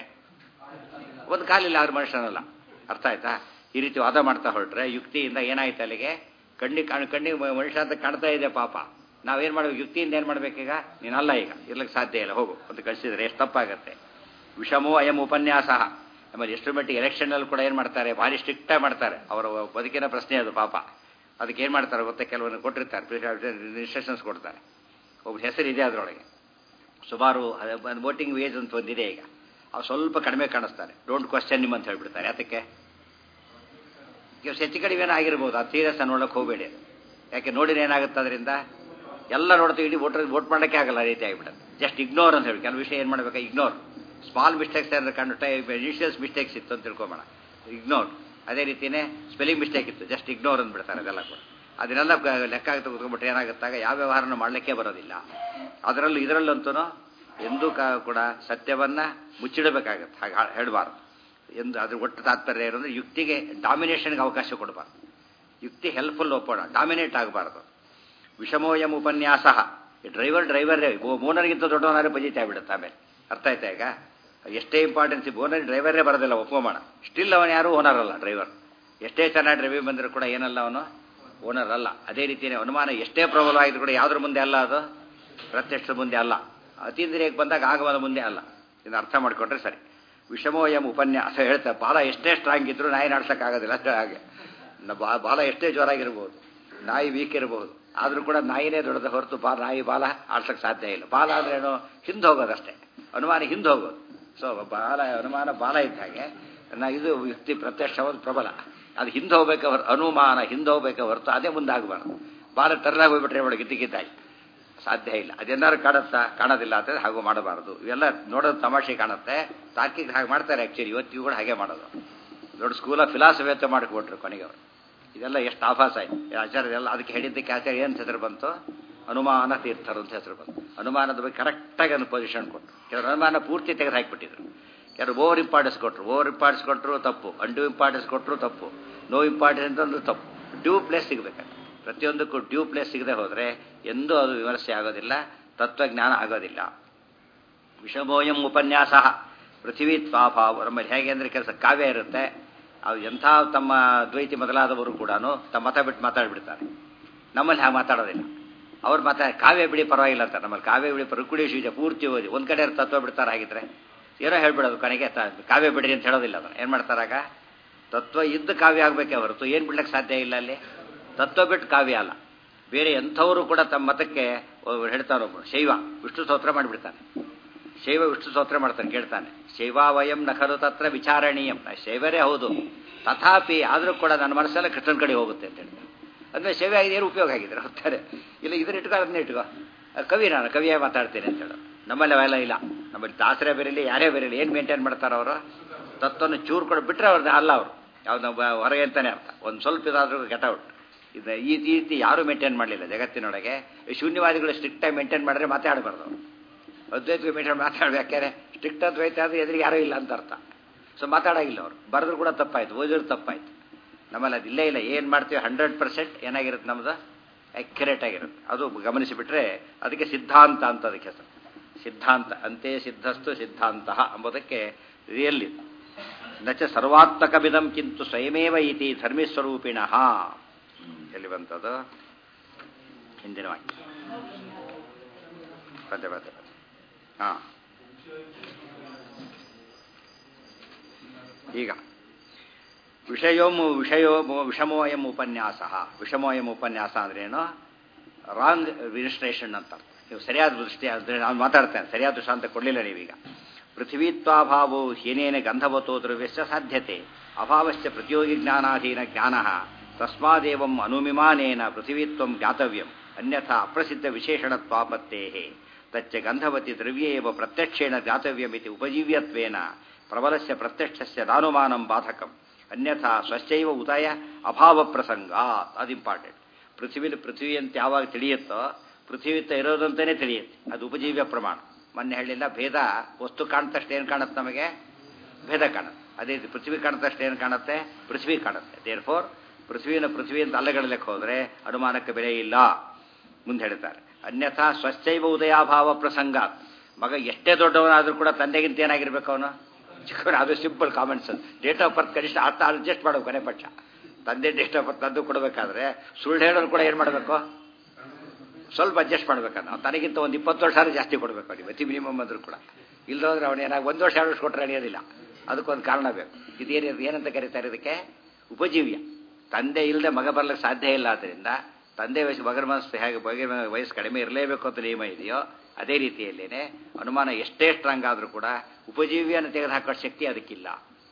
ಒಂದು ಕಾಲಿಲ್ಲ ಆದ್ರೆ ಮನುಷ್ಯನಲ್ಲ ಅರ್ಥ ಆಯ್ತಾ ಈ ರೀತಿ ವಾದ ಮಾಡ್ತಾ ಹೊರಟ್ರೆ ಯುಕ್ತಿಯಿಂದ ಏನಾಯ್ತು ಅಲ್ಲಿಗೆ ಕಣ್ಣಿ ಕಾಣ್ ಕಣ್ಣಿಗೆ ಮ- ಮನುಷ್ಯ ಅಂತ ಕಾಣ್ತಾ ಇದೆ ಪಾಪ ನಾವೇನ್ ಮಾಡ್ಬೇಕು ಯುಕ್ತಿಯಿಂದ ಏನ್ ಮಾಡ್ಬೇಕೀಗ ನೀನಲ್ಲ ಈಗ ಇರ್ಲಿಕ್ಕೆ ಸಾಧ್ಯ ಇಲ್ಲ ಹೋಗು ಅಂತ ಕಳಿಸಿದ್ರೆ ಎಷ್ಟು ತಪ್ಪಾಗತ್ತೆ ವಿಷಮೋ ಅಯಂ ಉಪನ್ಯಾಸ ಆಮೇಲೆ ಎಷ್ಟು ಮಟ್ಟಿಗೆ ಎಲೆಕ್ಷನ್ನಲ್ಲಿ ಕೂಡ ಏನು ಮಾಡ್ತಾರೆ ಭಾರಿ ಸ್ಟ್ರಿಕ್ಟಾಗಿ ಮಾಡ್ತಾರೆ ಅವರ ಬದುಕಿನ ಪ್ರಶ್ನೆ ಅದು ಪಾಪ ಅದಕ್ಕೆ ಏನು ಮಾಡ್ತಾರೆ ಗೊತ್ತಾ ಕೆಲವೊಂದು ಕೊಟ್ಟಿರ್ತಾರೆ ಇನ್ಸ್ಟ್ರಕ್ಷನ್ಸ್ ಕೊಡ್ತಾರೆ ಒಬ್ಬ ಹೆಸರಿದೆ ಅದರೊಳಗೆ ಸುಮಾರು ವೋಟಿಂಗ್ ವೇಜ್ ಅಂತ ಒಂದಿದೆ ಈಗ ಅವ್ರು ಸ್ವಲ್ಪ ಕಡಿಮೆ ಕಾಣಿಸ್ತಾರೆ ಡೋಂಟ್ ಕ್ವಶನ್ ನಿಮ್ ಅಂತ ಹೇಳ್ಬಿಡ್ತಾರೆ ಯಾತಕ್ಕೆ ಈಗ ಹೆಚ್ಚು ಕಡಿಮೆ ಏನೋ ಆಗಿರ್ಬೋದು ಆ ಸೀರಿಯಸ್ ನೋಡಕ್ಕೆ ಹೋಗಬೇಡಿ ಯಾಕೆ ನೋಡಿದ್ರೆ ಏನಾಗುತ್ತೆ ಅದರಿಂದ ಎಲ್ಲ ನೋಡ್ತೀವಿ ಇಡೀ ವೋಟರ್ ವೋಟ್ ಮಾಡೋಕ್ಕೆ ಆಗಲ್ಲ ಆ ರೀತಿ ಆಗಿಬಿಡುತ್ತೆ ಜಸ್ಟ್ ಇಗ್ನೋರ್ ಅಂತ ಹೇಳಿ ಕೆಲವು ವಿಷಯ ಏನು ಮಾಡ್ಬೇಕು ಇಗ್ನೋರ್ ಸ್ಮಾಲ್ ಮಿಸ್ಟೇಕ್ಸ್ ಏನಾದ್ರು ಕಂಡು ಇನಿಷಿಯಲ್ಸ್ ಮಿಸ್ಟೇಕ್ಸ್ ಇತ್ತು ಅಂತ ತಿಳ್ಕೊಂಬೇಡ ಇಗ್ನೋರ್ ಅದೇ ರೀತಿಯೇ ಸ್ಪೆಲ್ಲಿಂಗ್ ಮಿಸ್ಟೇಕ್ ಇತ್ತು ಜಸ್ಟ್ ಇಗ್ನೋರ್ ಅಂದ್ಬಿಡ್ತಾರೆ ಅದೆಲ್ಲ ಕೂಡ ಅದನ್ನೆಲ್ಲ ಗ- ಲೆಕ್ಕ ತೆಗೆದುಕೊಂಡ್ಬಿಟ್ರೆ ಏನಾಗುತ್ತಾಗ ಯಾವ ವ್ಯವಹಾರನ ಮಾಡಲಿಕ್ಕೆ ಬರೋದಿಲ್ಲ ಅದರಲ್ಲೂ ಇದರಲ್ಲಂತೂ ಎಂದೂ ಕ- ಕೂಡ ಸತ್ಯವನ್ನ ಮುಚ್ಚಿಡಬೇಕಾಗತ್ತೆ ಹಾಗೆ ಹಾ- ಹೇಳಬಾರ್ದು ಎಂದು ಅದ್ರ ಒಟ್ಟು ತಾತ್ಪರ್ಯ ಏನಂದ್ರೆ ಯುಕ್ತಿಗೆ ಡಾಮಿನೇಷನ್ಗೆ ಅವಕಾಶ ಕೊಡಬಾರ್ದು ಯುಕ್ತಿ ಹೆಲ್ಪ್ಫುಲ್ ಒಪ್ಪೋಣ ಡಾಮಿನೇಟ್ ಆಗಬಾರ್ದು ವಿಷಮೋಯಂ ಉಪನ್ಯಾಸ ಡ್ರೈವರ್ ಡ್ರೈವರ್ ಓನರ್ಗಿಂತ ದೊಡ್ಡವನಾದ್ರೆ ಪಜಿತಿ ಆಗ್ಬಿಡುತ್ತೆ ಆಮೇಲೆ ಅರ್ಥ ಆಯ್ತಾ ಈಗ ಎಷ್ಟೇ ಇಂಪಾರ್ಟೆನ್ಸ್ ಓನರ್ ಡ್ರೈವರೇ ಬರೋದಿಲ್ಲ ಒಪ್ಕೊಂಬೋಣ ಸ್ಟಿಲ್ ಅವನು ಯಾರು ಓನರ್ ಅಲ್ಲ ಡ್ರೈವರ್ ಎಷ್ಟೇ ಚೆನ್ನಾಗಿ ಡ್ರೈವಿಂಗ್ ಬಂದರೂ ಕೂಡ ಏನಲ್ಲ ಅವನು ಓನರ್ ಅಲ್ಲ ಅದೇ ರೀತಿಯೇ ಅನುಮಾನ ಎಷ್ಟೇ ಪ್ರಬಲ ಆಗಿದ್ರು ಕೂಡ ಯಾವ್ದ್ರ ಮುಂದೆ ಅಲ್ಲ ಅದು ಪ್ರತ್ಯಕ್ಷ ಮುಂದೆ ಅಲ್ಲ ಅತೀಂದ್ರಿಯಕ್ಕೆ ಬಂದಾಗ ಆಗಮನ ಮುಂದೆ ಅಲ್ಲ ಇದನ್ನ ಅರ್ಥ ಮಾಡಿಕೊಂಡ್ರೆ ಸರಿ ವಿಷಮೋಯಂ ಉಪನ್ಯಾಸ ಹೇಳ್ತಾರೆ ಬಾಲ ಎಷ್ಟೇ ಸ್ಟ್ರಾಂಗ್ ಇದ್ರು ನಾಯಿ ಆಗೋದಿಲ್ಲ ಅಷ್ಟೇ ಹಾಗೆ ನ- ಬಾ- ಬಾಲ ಎಷ್ಟೇ ಜೋರಾಗಿರ್ಬೋದು ನಾಯಿ ವೀಕ್ ಇರಬಹುದು ಆದ್ರೂ ಕೂಡ ನಾಯಿನೇ ದೊಡ್ಡದ ಹೊರತು ಬಾ ನಾಯಿ ಬಾಲ ಆಡ್ಸಕ್ ಸಾಧ್ಯ ಇಲ್ಲ ಬಾಲ ಅಂದ್ರೆ ಏನು ಹಿಂದೆ ಹೋಗೋದಷ್ಟೇ ಅನುಮಾನ ಹಿಂದೆ ಹೋಗೋದು ಸೊ ಬಾಲ ಅನುಮಾನ ಬಾಲ ಇದ್ದ ಹಾಗೆ ನಾ ಇದು ಯುಕ್ತಿ ಪ್ರತ್ಯಕ್ಷವಾದ ಪ್ರಬಲ ಅದು ಹಿಂದೆ ಹೋಗ್ಬೇಕೆ ಹೊರ ಅನುಮಾನ ಹಿಂದೆ ಹೋಗ್ಬೇಕೆ ಹೊರತು ಅದೇ ಮುಂದೆ ಆಗಬಾರ್ದು ಬಾಲ ತರಲಾಗಿ ಹೋಗ್ಬಿಟ್ರೆ ಒಳಗೆ ಗಿದ್ದಾಗಿ ಸಾಧ್ಯ ಇಲ್ಲ ಅದೆನ್ನಾರು ಕಾಣುತ್ತಾ ಕಾಣೋದಿಲ್ಲ ಅಂತಂದ್ರೆ ಹಾಗೂ ಮಾಡಬಾರದು ಇವೆಲ್ಲ ನೋಡೋದು ತಮಾಷೆ ಕಾಣುತ್ತೆ ತಾರ್ಕಿಕ ಹಾಗೆ ಮಾಡ್ತಾರೆ ಆ್ಯಕ್ಚುಲಿ ಇವತ್ತಿಗೂ ಕೂಡ ಹಾಗೆ ಮಾಡೋದು ದೊಡ್ಡ ಸ್ಕೂಲ್ ಆಫ್ ಫಿಲಾಸಫಿ ಅಂತ ಮಾಡಿಕೊಟ್ರು ಕೊನೆಗೆ ಅವರು ಇದೆಲ್ಲ ಎಷ್ಟು ಆಭಾಸ ಆಯ್ತು ಈ ಆಚಾರ್ಯ ಎಲ್ಲ ಅದಕ್ಕೆ ಹೇಳಿದ್ದಕ್ಕೆ ಆಚಾರ್ಯ ಏನು ಹೆಸರು ಬಂತು ಅನುಮಾನ ತೀರ್ಥರು ಅಂತ ಹೆಸರು ಬಂತು ಅನುಮಾನದ ಬಗ್ಗೆ ಕರೆಕ್ಟಾಗಿ ಒಂದು ಪೊಸಿಷನ್ ಕೊಟ್ಟರು ಕೆಲವರು ಅನುಮಾನ ಪೂರ್ತಿ ತೆಗೆದು ಹಾಕಿಬಿಟ್ಟಿದ್ರು ಕೆಲವರು ಓವರ್ ಇಂಪಾರ್ಟೆನ್ಸ್ ಕೊಟ್ಟರು ಓವರ್ ಇಂಪಾರ್ಟೆನ್ಸ್ ಕೊಟ್ಟರು ತಪ್ಪು ಅಂಡು ಇಂಪಾರ್ಟೆನ್ಸ್ ಕೊಟ್ಟರು ತಪ್ಪು ನೋ ಇಂಪಾರ್ಟೆನ್ಸ್ ಅಂದ್ರೆ ತಪ್ಪು ಡ್ಯೂ ಪ್ಲೇಸ್ ಸಿಗಬೇಕು ಪ್ರತಿಯೊಂದಕ್ಕೂ ಡ್ಯೂ ಪ್ಲೇಸ್ ಸಿಗದೆ ಹೋದರೆ ಎಂದೂ ಅದು ವಿಮರ್ಶೆ ಆಗೋದಿಲ್ಲ ತತ್ವಜ್ಞಾನ ಆಗೋದಿಲ್ಲ ವಿಷಮೋಯಂ ಉಪನ್ಯಾಸ ಪೃಥ್ವೀ ತ್ವಾಭಾವ ನಮ್ಮಲ್ಲಿ ಹೇಗೆ ಅಂದರೆ ಕೆಲಸ ಕಾವ್ಯ ಇರುತ್ತೆ ಅದು ಎಂಥ ತಮ್ಮ ದ್ವೈತಿ ಮೊದಲಾದವರು ಕೂಡ ತಮ್ಮ ಮತ ಬಿಟ್ಟು ಮಾತಾಡ್ಬಿಡ್ತಾರೆ ನಮ್ಮಲ್ಲಿ ಹಾಗೆ ಮಾತಾಡೋದಿಲ್ಲ ಅವ್ರು ಮಾತಾ ಕಾವ್ಯ ಬಿಡಿ ಪರವಾಗಿಲ್ಲ ಅಂತ ನಮ್ಮಲ್ಲಿ ಕಾವ್ಯ ಬಿಡಿ ರುಕುಡಿ ಶೀಜ ಪೂರ್ತಿ ಓದಿ ಒಂದು ಕಡೆ ತತ್ವ ಬಿಡ್ತಾರೆ ಹಾಗಿದ್ರೆ ಏನೋ ಹೇಳ್ಬಿಡೋದು ಕೊನೆಗೆ ಕಾವ್ಯ ಬಿಡ್ರಿ ಅಂತ ಹೇಳೋದಿಲ್ಲ ಅದನ್ನು ಏನು ಮಾಡ್ತಾರಾಗ ತತ್ವ ಇದ್ದು ಕಾವ್ಯ ಆಗಬೇಕೇ ಹೊರತು ಏನು ಬಿಡ್ಲಿಕ್ಕೆ ಸಾಧ್ಯ ಇಲ್ಲ ಅಲ್ಲಿ ತತ್ವ ಬಿಟ್ಟು ಕಾವ್ಯ ಅಲ್ಲ ಬೇರೆ ಎಂಥವರು ಕೂಡ ತಮ್ಮ ಮತಕ್ಕೆ ಹೇಳ್ತಾರೊಬ್ಬರು ಶೈವ ವಿಷ್ಣು ಸ್ತೋತ್ರ ಮಾಡಿಬಿಡ್ತಾನೆ ಶೈವ ವಿಷ್ಣು ಸ್ತೋತ್ರ ಮಾಡ್ತಾನೆ ಕೇಳ್ತಾನೆ ಶೈವಾವಯಂ ನಖರು ತತ್ರ ವಿಚಾರಣೀಯಂ ಶೈವರೇ ಹೌದು ತಥಾಪಿ ಆದರೂ ಕೂಡ ನನ್ನ ಮನಸ್ಸೆಲ್ಲ ಕೃಷ್ಣನ ಕಡೆ ಹೋಗುತ್ತೆ ಅಂತ ಹೇಳ್ತಾರೆ ಅಂದರೆ ಶೈವ ಆಗಿದೆ ಏನು ಉಪಯೋಗ ಆಗಿದ್ರೆ ಹೋಗ್ತಾರೆ ಇಲ್ಲ ಇದನ್ನ ಇಟ್ಕೋ ಅದನ್ನ ಇಟ್ಕೋ ಕವಿ ನಾನು ಕವಿಯಾಗಿ ಮಾತಾಡ್ತೇನೆ ಅಂತ ಹೇಳೋದು ನಮ್ಮಲ್ಲಿ ಅವೆಲ್ಲ ಇಲ್ಲ ನಮ್ಮಲ್ಲಿ ದಾಸರೇ ಬೇರೆಲಿ ಯಾರೇ ಬೇರೆಲಿ ಏನು ಮೇಂಟೈನ್ ಮಾಡ್ತಾರೆ ಅವರು ತತ್ವನ ಚೂರು ಕೊಡು ಬಿಟ್ಟರೆ ಅವ್ರದ್ದು ಅಲ್ಲ ಅವರು ಯಾವ್ದು ಹೊರಗೆ ಅಂತಾನೆ ಅರ್ಥ ಒಂದು ಸ್ವಲ್ಪ ಇದಾದ್ರೂ ಗೆಟ್ ಔಟ್ ಇದು ಈ ರೀತಿ ಯಾರೂ ಮೇಂಟೈನ್ ಮಾಡಲಿಲ್ಲ ಜಗತ್ತಿನೊಳಗೆ ಶೂನ್ಯವಾದಿಗಳು ಸ್ಟ್ರಿಕ್ಟಾಗಿ ಮೇಂಟೈನ್ ಮಾಡಿದ್ರೆ ಮಾತಾಡಬಾರ್ದು ಅವರು ಅದ್ವೈತ ಮೇಂಟೈನ್ ಮಾತಾಡ್ಬೇಕು ಯಾಕೆ ಸ್ಟ್ರಿಕ್ಟ್ ಅದ್ವೈತ ಆದರೆ ಎದುರಿಗೆ ಯಾರೂ ಇಲ್ಲ ಅಂತ ಅರ್ಥ ಸೊ ಮಾತಾಡೋಗಿಲ್ಲ ಅವರು ಬರೆದ್ರು ಕೂಡ ತಪ್ಪಾಯ್ತು ಓದಿದ್ರು ತಪ್ಪಾಯ್ತು ನಮ್ಮಲ್ಲಿ ಅದು ಇಲ್ಲೇ ಇಲ್ಲ ಏನು ಮಾಡ್ತೀವಿ ಹಂಡ್ರೆಡ್ ಪರ್ಸೆಂಟ್ ಏನಾಗಿರುತ್ತೆ ನಮ್ಮದು ಅಕ್ಯುರೇಟ್ ಆಗಿರುತ್ತೆ ಅದು ಗಮನಿಸಿಬಿಟ್ರೆ ಅದಕ್ಕೆ ಸಿದ್ಧಾಂತ ಅಂತ ಅದಕ್ಕೆ ಹೆಸರು ಸಿದ್ಧಾಂತ ಅಂತೆ ಸಿದ್ಧಸ್ತು ಸಿದ್ಧಾಂತ ಎಂಬುದಕ್ಕೆ ರಿಯಲ್ ಇದು ನಚ ಸರ್ವಾತ್ಮಕವಿದಂ ಕಿಂತು ಸ್ವಯಮೇವ ಇತಿ ಧರ್ಮೀಸ್ವರೂಪಿಣಃ ಎಲ್ಲಿ ಬಂತದು ಹಿಂದಿನ ವಾಕ್ಯ ಪದ್ಯ ಪದ್ಯ ಪದ್ಯ ಹಾಂ ಈಗ ವಿಷಯೋಂ ವಿಷಯೋ ವಿಷಮೋಯಂ ಉಪನ್ಯಾಸ ವಿಷಮೋಯಂ ಉಪನ್ಯಾಸ ಅಂದ್ರೇನು ರಾಂಗ್ ರಿಜಿಸ್ಟ್ರೇಷನ್ ಅಂತ ನೀವು ಸರಿಯಾದ ದೃಷ್ಟಿ ಅಂದರೆ ನಾನು ಮಾತಾಡ್ತೇನೆ ಸರಿಯಾದ ದೃಷ್ಟಾಂತ ಕೊಡಲಿಲ್ಲ ನೀವೀಗ ಪೃಥ್ವೀತ್ವಾಭಾವೋ ಹೀನೇನ ಗಂಧವತೋ ದ್ರವ್ಯಸ್ಯ ಸಾಧ್ಯತೆ ಅಭಾವಶ್ಚ ಪ್ರತಿಯೋಗಿ ಜ್ಞಾನಾಧೀನ ಜ್ಞಾನ ತಸ್ಮಾದೇವಂ ಅನುಮಿಮಾನೇನ ಪೃಥಿವೀತ್ವಂ ಜ್ಞಾತವ್ಯಂ ಅನ್ಯಥಾ ಅಪ್ರಸಿದ್ಧ ವಿಶೇಷಣತ್ವಾಪತ್ತೇ ತಚ್ಚ ಗಂಧವತಿ ದ್ರವ್ಯೇವ ಪ್ರತ್ಯಕ್ಷೇಣ ಜ್ಞಾತವ್ಯಮಿತಿ ಉಪಜೀವ್ಯತ್ವೇನ ಪ್ರಬಲಸ್ಯ ಪ್ರತ್ಯಕ್ಷಸ್ಯ ದಾನುಮಾನಂ ಬಾಧಕಂ ಅನ್ಯಥಾ ಸ್ವಶ್ಚೈವ ಉದಯ ಅಭಾವ ಪ್ರಸಂಗ ಅದು ಇಂಪಾರ್ಟೆಂಟ್ ಪೃಥ್ವಿ ಪೃಥ್ವಿ ಅಂತ ಯಾವಾಗ ತಿಳಿಯುತ್ತೋ ಪೃಥ್ವಿತ್ತ ಇರೋದಂತಲೇ ತಿಳಿಯುತ್ತೆ ಅದು ಉಪಜೀವ್ಯ ಪ್ರಮಾಣ ಮೊನ್ನೆ ಹೇಳಿಲ್ಲ ಭೇದ ವಸ್ತು ಕಾಣ್ತಷ್ಟು ಏನು ಕಾಣುತ್ತೆ ನಮಗೆ ಭೇದ ಕಾಣುತ್ತೆ ಅದೇ ರೀತಿ ಪೃಥ್ವಿ ಕಾಣ್ತಷ್ಟು ಏನು ಕಾಣುತ್ತೆ ಪೃಥ್ವಿ ಕಾಣುತ್ತೆ ದೇರ್ ಫೋರ್ ಪೃಥ್ವಿನ ಪೃಥ್ವಿ ಅಂತ ಅಲ್ಲಗಡಲೆಕ್ಕೆ ಹೋದರೆ ಅನುಮಾನಕ್ಕೆ ಬೆಲೆ ಇಲ್ಲ ಮುಂದೆ ಹೇಳ್ತಾರೆ ಅನ್ಯಥಾ ಸ್ವಚ್ಛೈವ ಉದಯಾಭಾವ ಪ್ರಸಂಗ ಮಗ ಎಷ್ಟೇ ದೊಡ್ಡವನಾದರೂ ಕೂಡ ತಂದೆಗಿಂತ ಏನಾಗಿರ್ಬೇಕು ಅವನು ಚಿಕ್ಕವನು ಅದು simple comments date of birth ಕನಿಷ್ಠ ಅರ್ಥ ಅಡ್ಜಸ್ಟ್ ಮಾಡಬೇಕು ಕೊನೆ ಪಕ್ಷ ತಂದೆ ಡೇಟ್ ಆಫ್ ಬರ್ತ್ ತಂದು ಕೊಡಬೇಕಾದ್ರೆ ಸುಳ್ಳು ಹೇಳೋರು ಕೂಡ ಏನು ಮಾಡಬೇಕು ಸ್ವಲ್ಪ ಅಡ್ಜಸ್ಟ್ ಮಾಡ್ಬೇಕನ್ನ ನಾವು ತನಗಿಂತ ಒಂದು ಇಪ್ಪತ್ತು ವರ್ಷ ಜಾಸ್ತಿ ಕೊಡಬೇಕು ಅವನಿಗೆ ಅತಿ ಮಿನಿಮಮ್ ಅಂದರೂ ಕೂಡ ಇಲ್ಲದೋದ್ರೆ ಅವನು ಏನಾಗ ಒಂದು ವರ್ಷ ಎರಡು ವರ್ಷ ಕೊಟ್ಟರೆ ನಡೆಯೋದಿಲ್ಲ ಅದಕ್ಕೊಂದು ಕಾರಣ ಬೇಕು ಇದೇನು ಏನಂತ ಕರೀತಾರೆ ಇದಕ್ಕೆ ಉಪಜೀವ್ಯ ತಂದೆ ಇಲ್ಲದೆ ಮಗ ಬರ್ಲಿಕ್ಕೆ ಸಾಧ್ಯ ಇಲ್ಲ ಆದ್ದರಿಂದ ತಂದೆ ವಯಸ್ಸು ಮಗನ ಮನಸ್ಸು ಹೇಗೆ ಬಗೆಯ ವಯಸ್ಸು ಕಡಿಮೆ ಇರಲೇಬೇಕು ಅಂತ ನಿಯಮ ಇದೆಯೋ ಅದೇ ರೀತಿಯಲ್ಲೇನೆ ಅನುಮಾನ ಎಷ್ಟೇ ಸ್ಟ್ರಾಂಗ್ ಆದರೂ ಕೂಡ ಉಪಜೀವ್ಯನ ತೆಗೆದುಹಾಕೋ ಶಕ್ತಿ ಅದಕ್ಕಿಲ್ಲ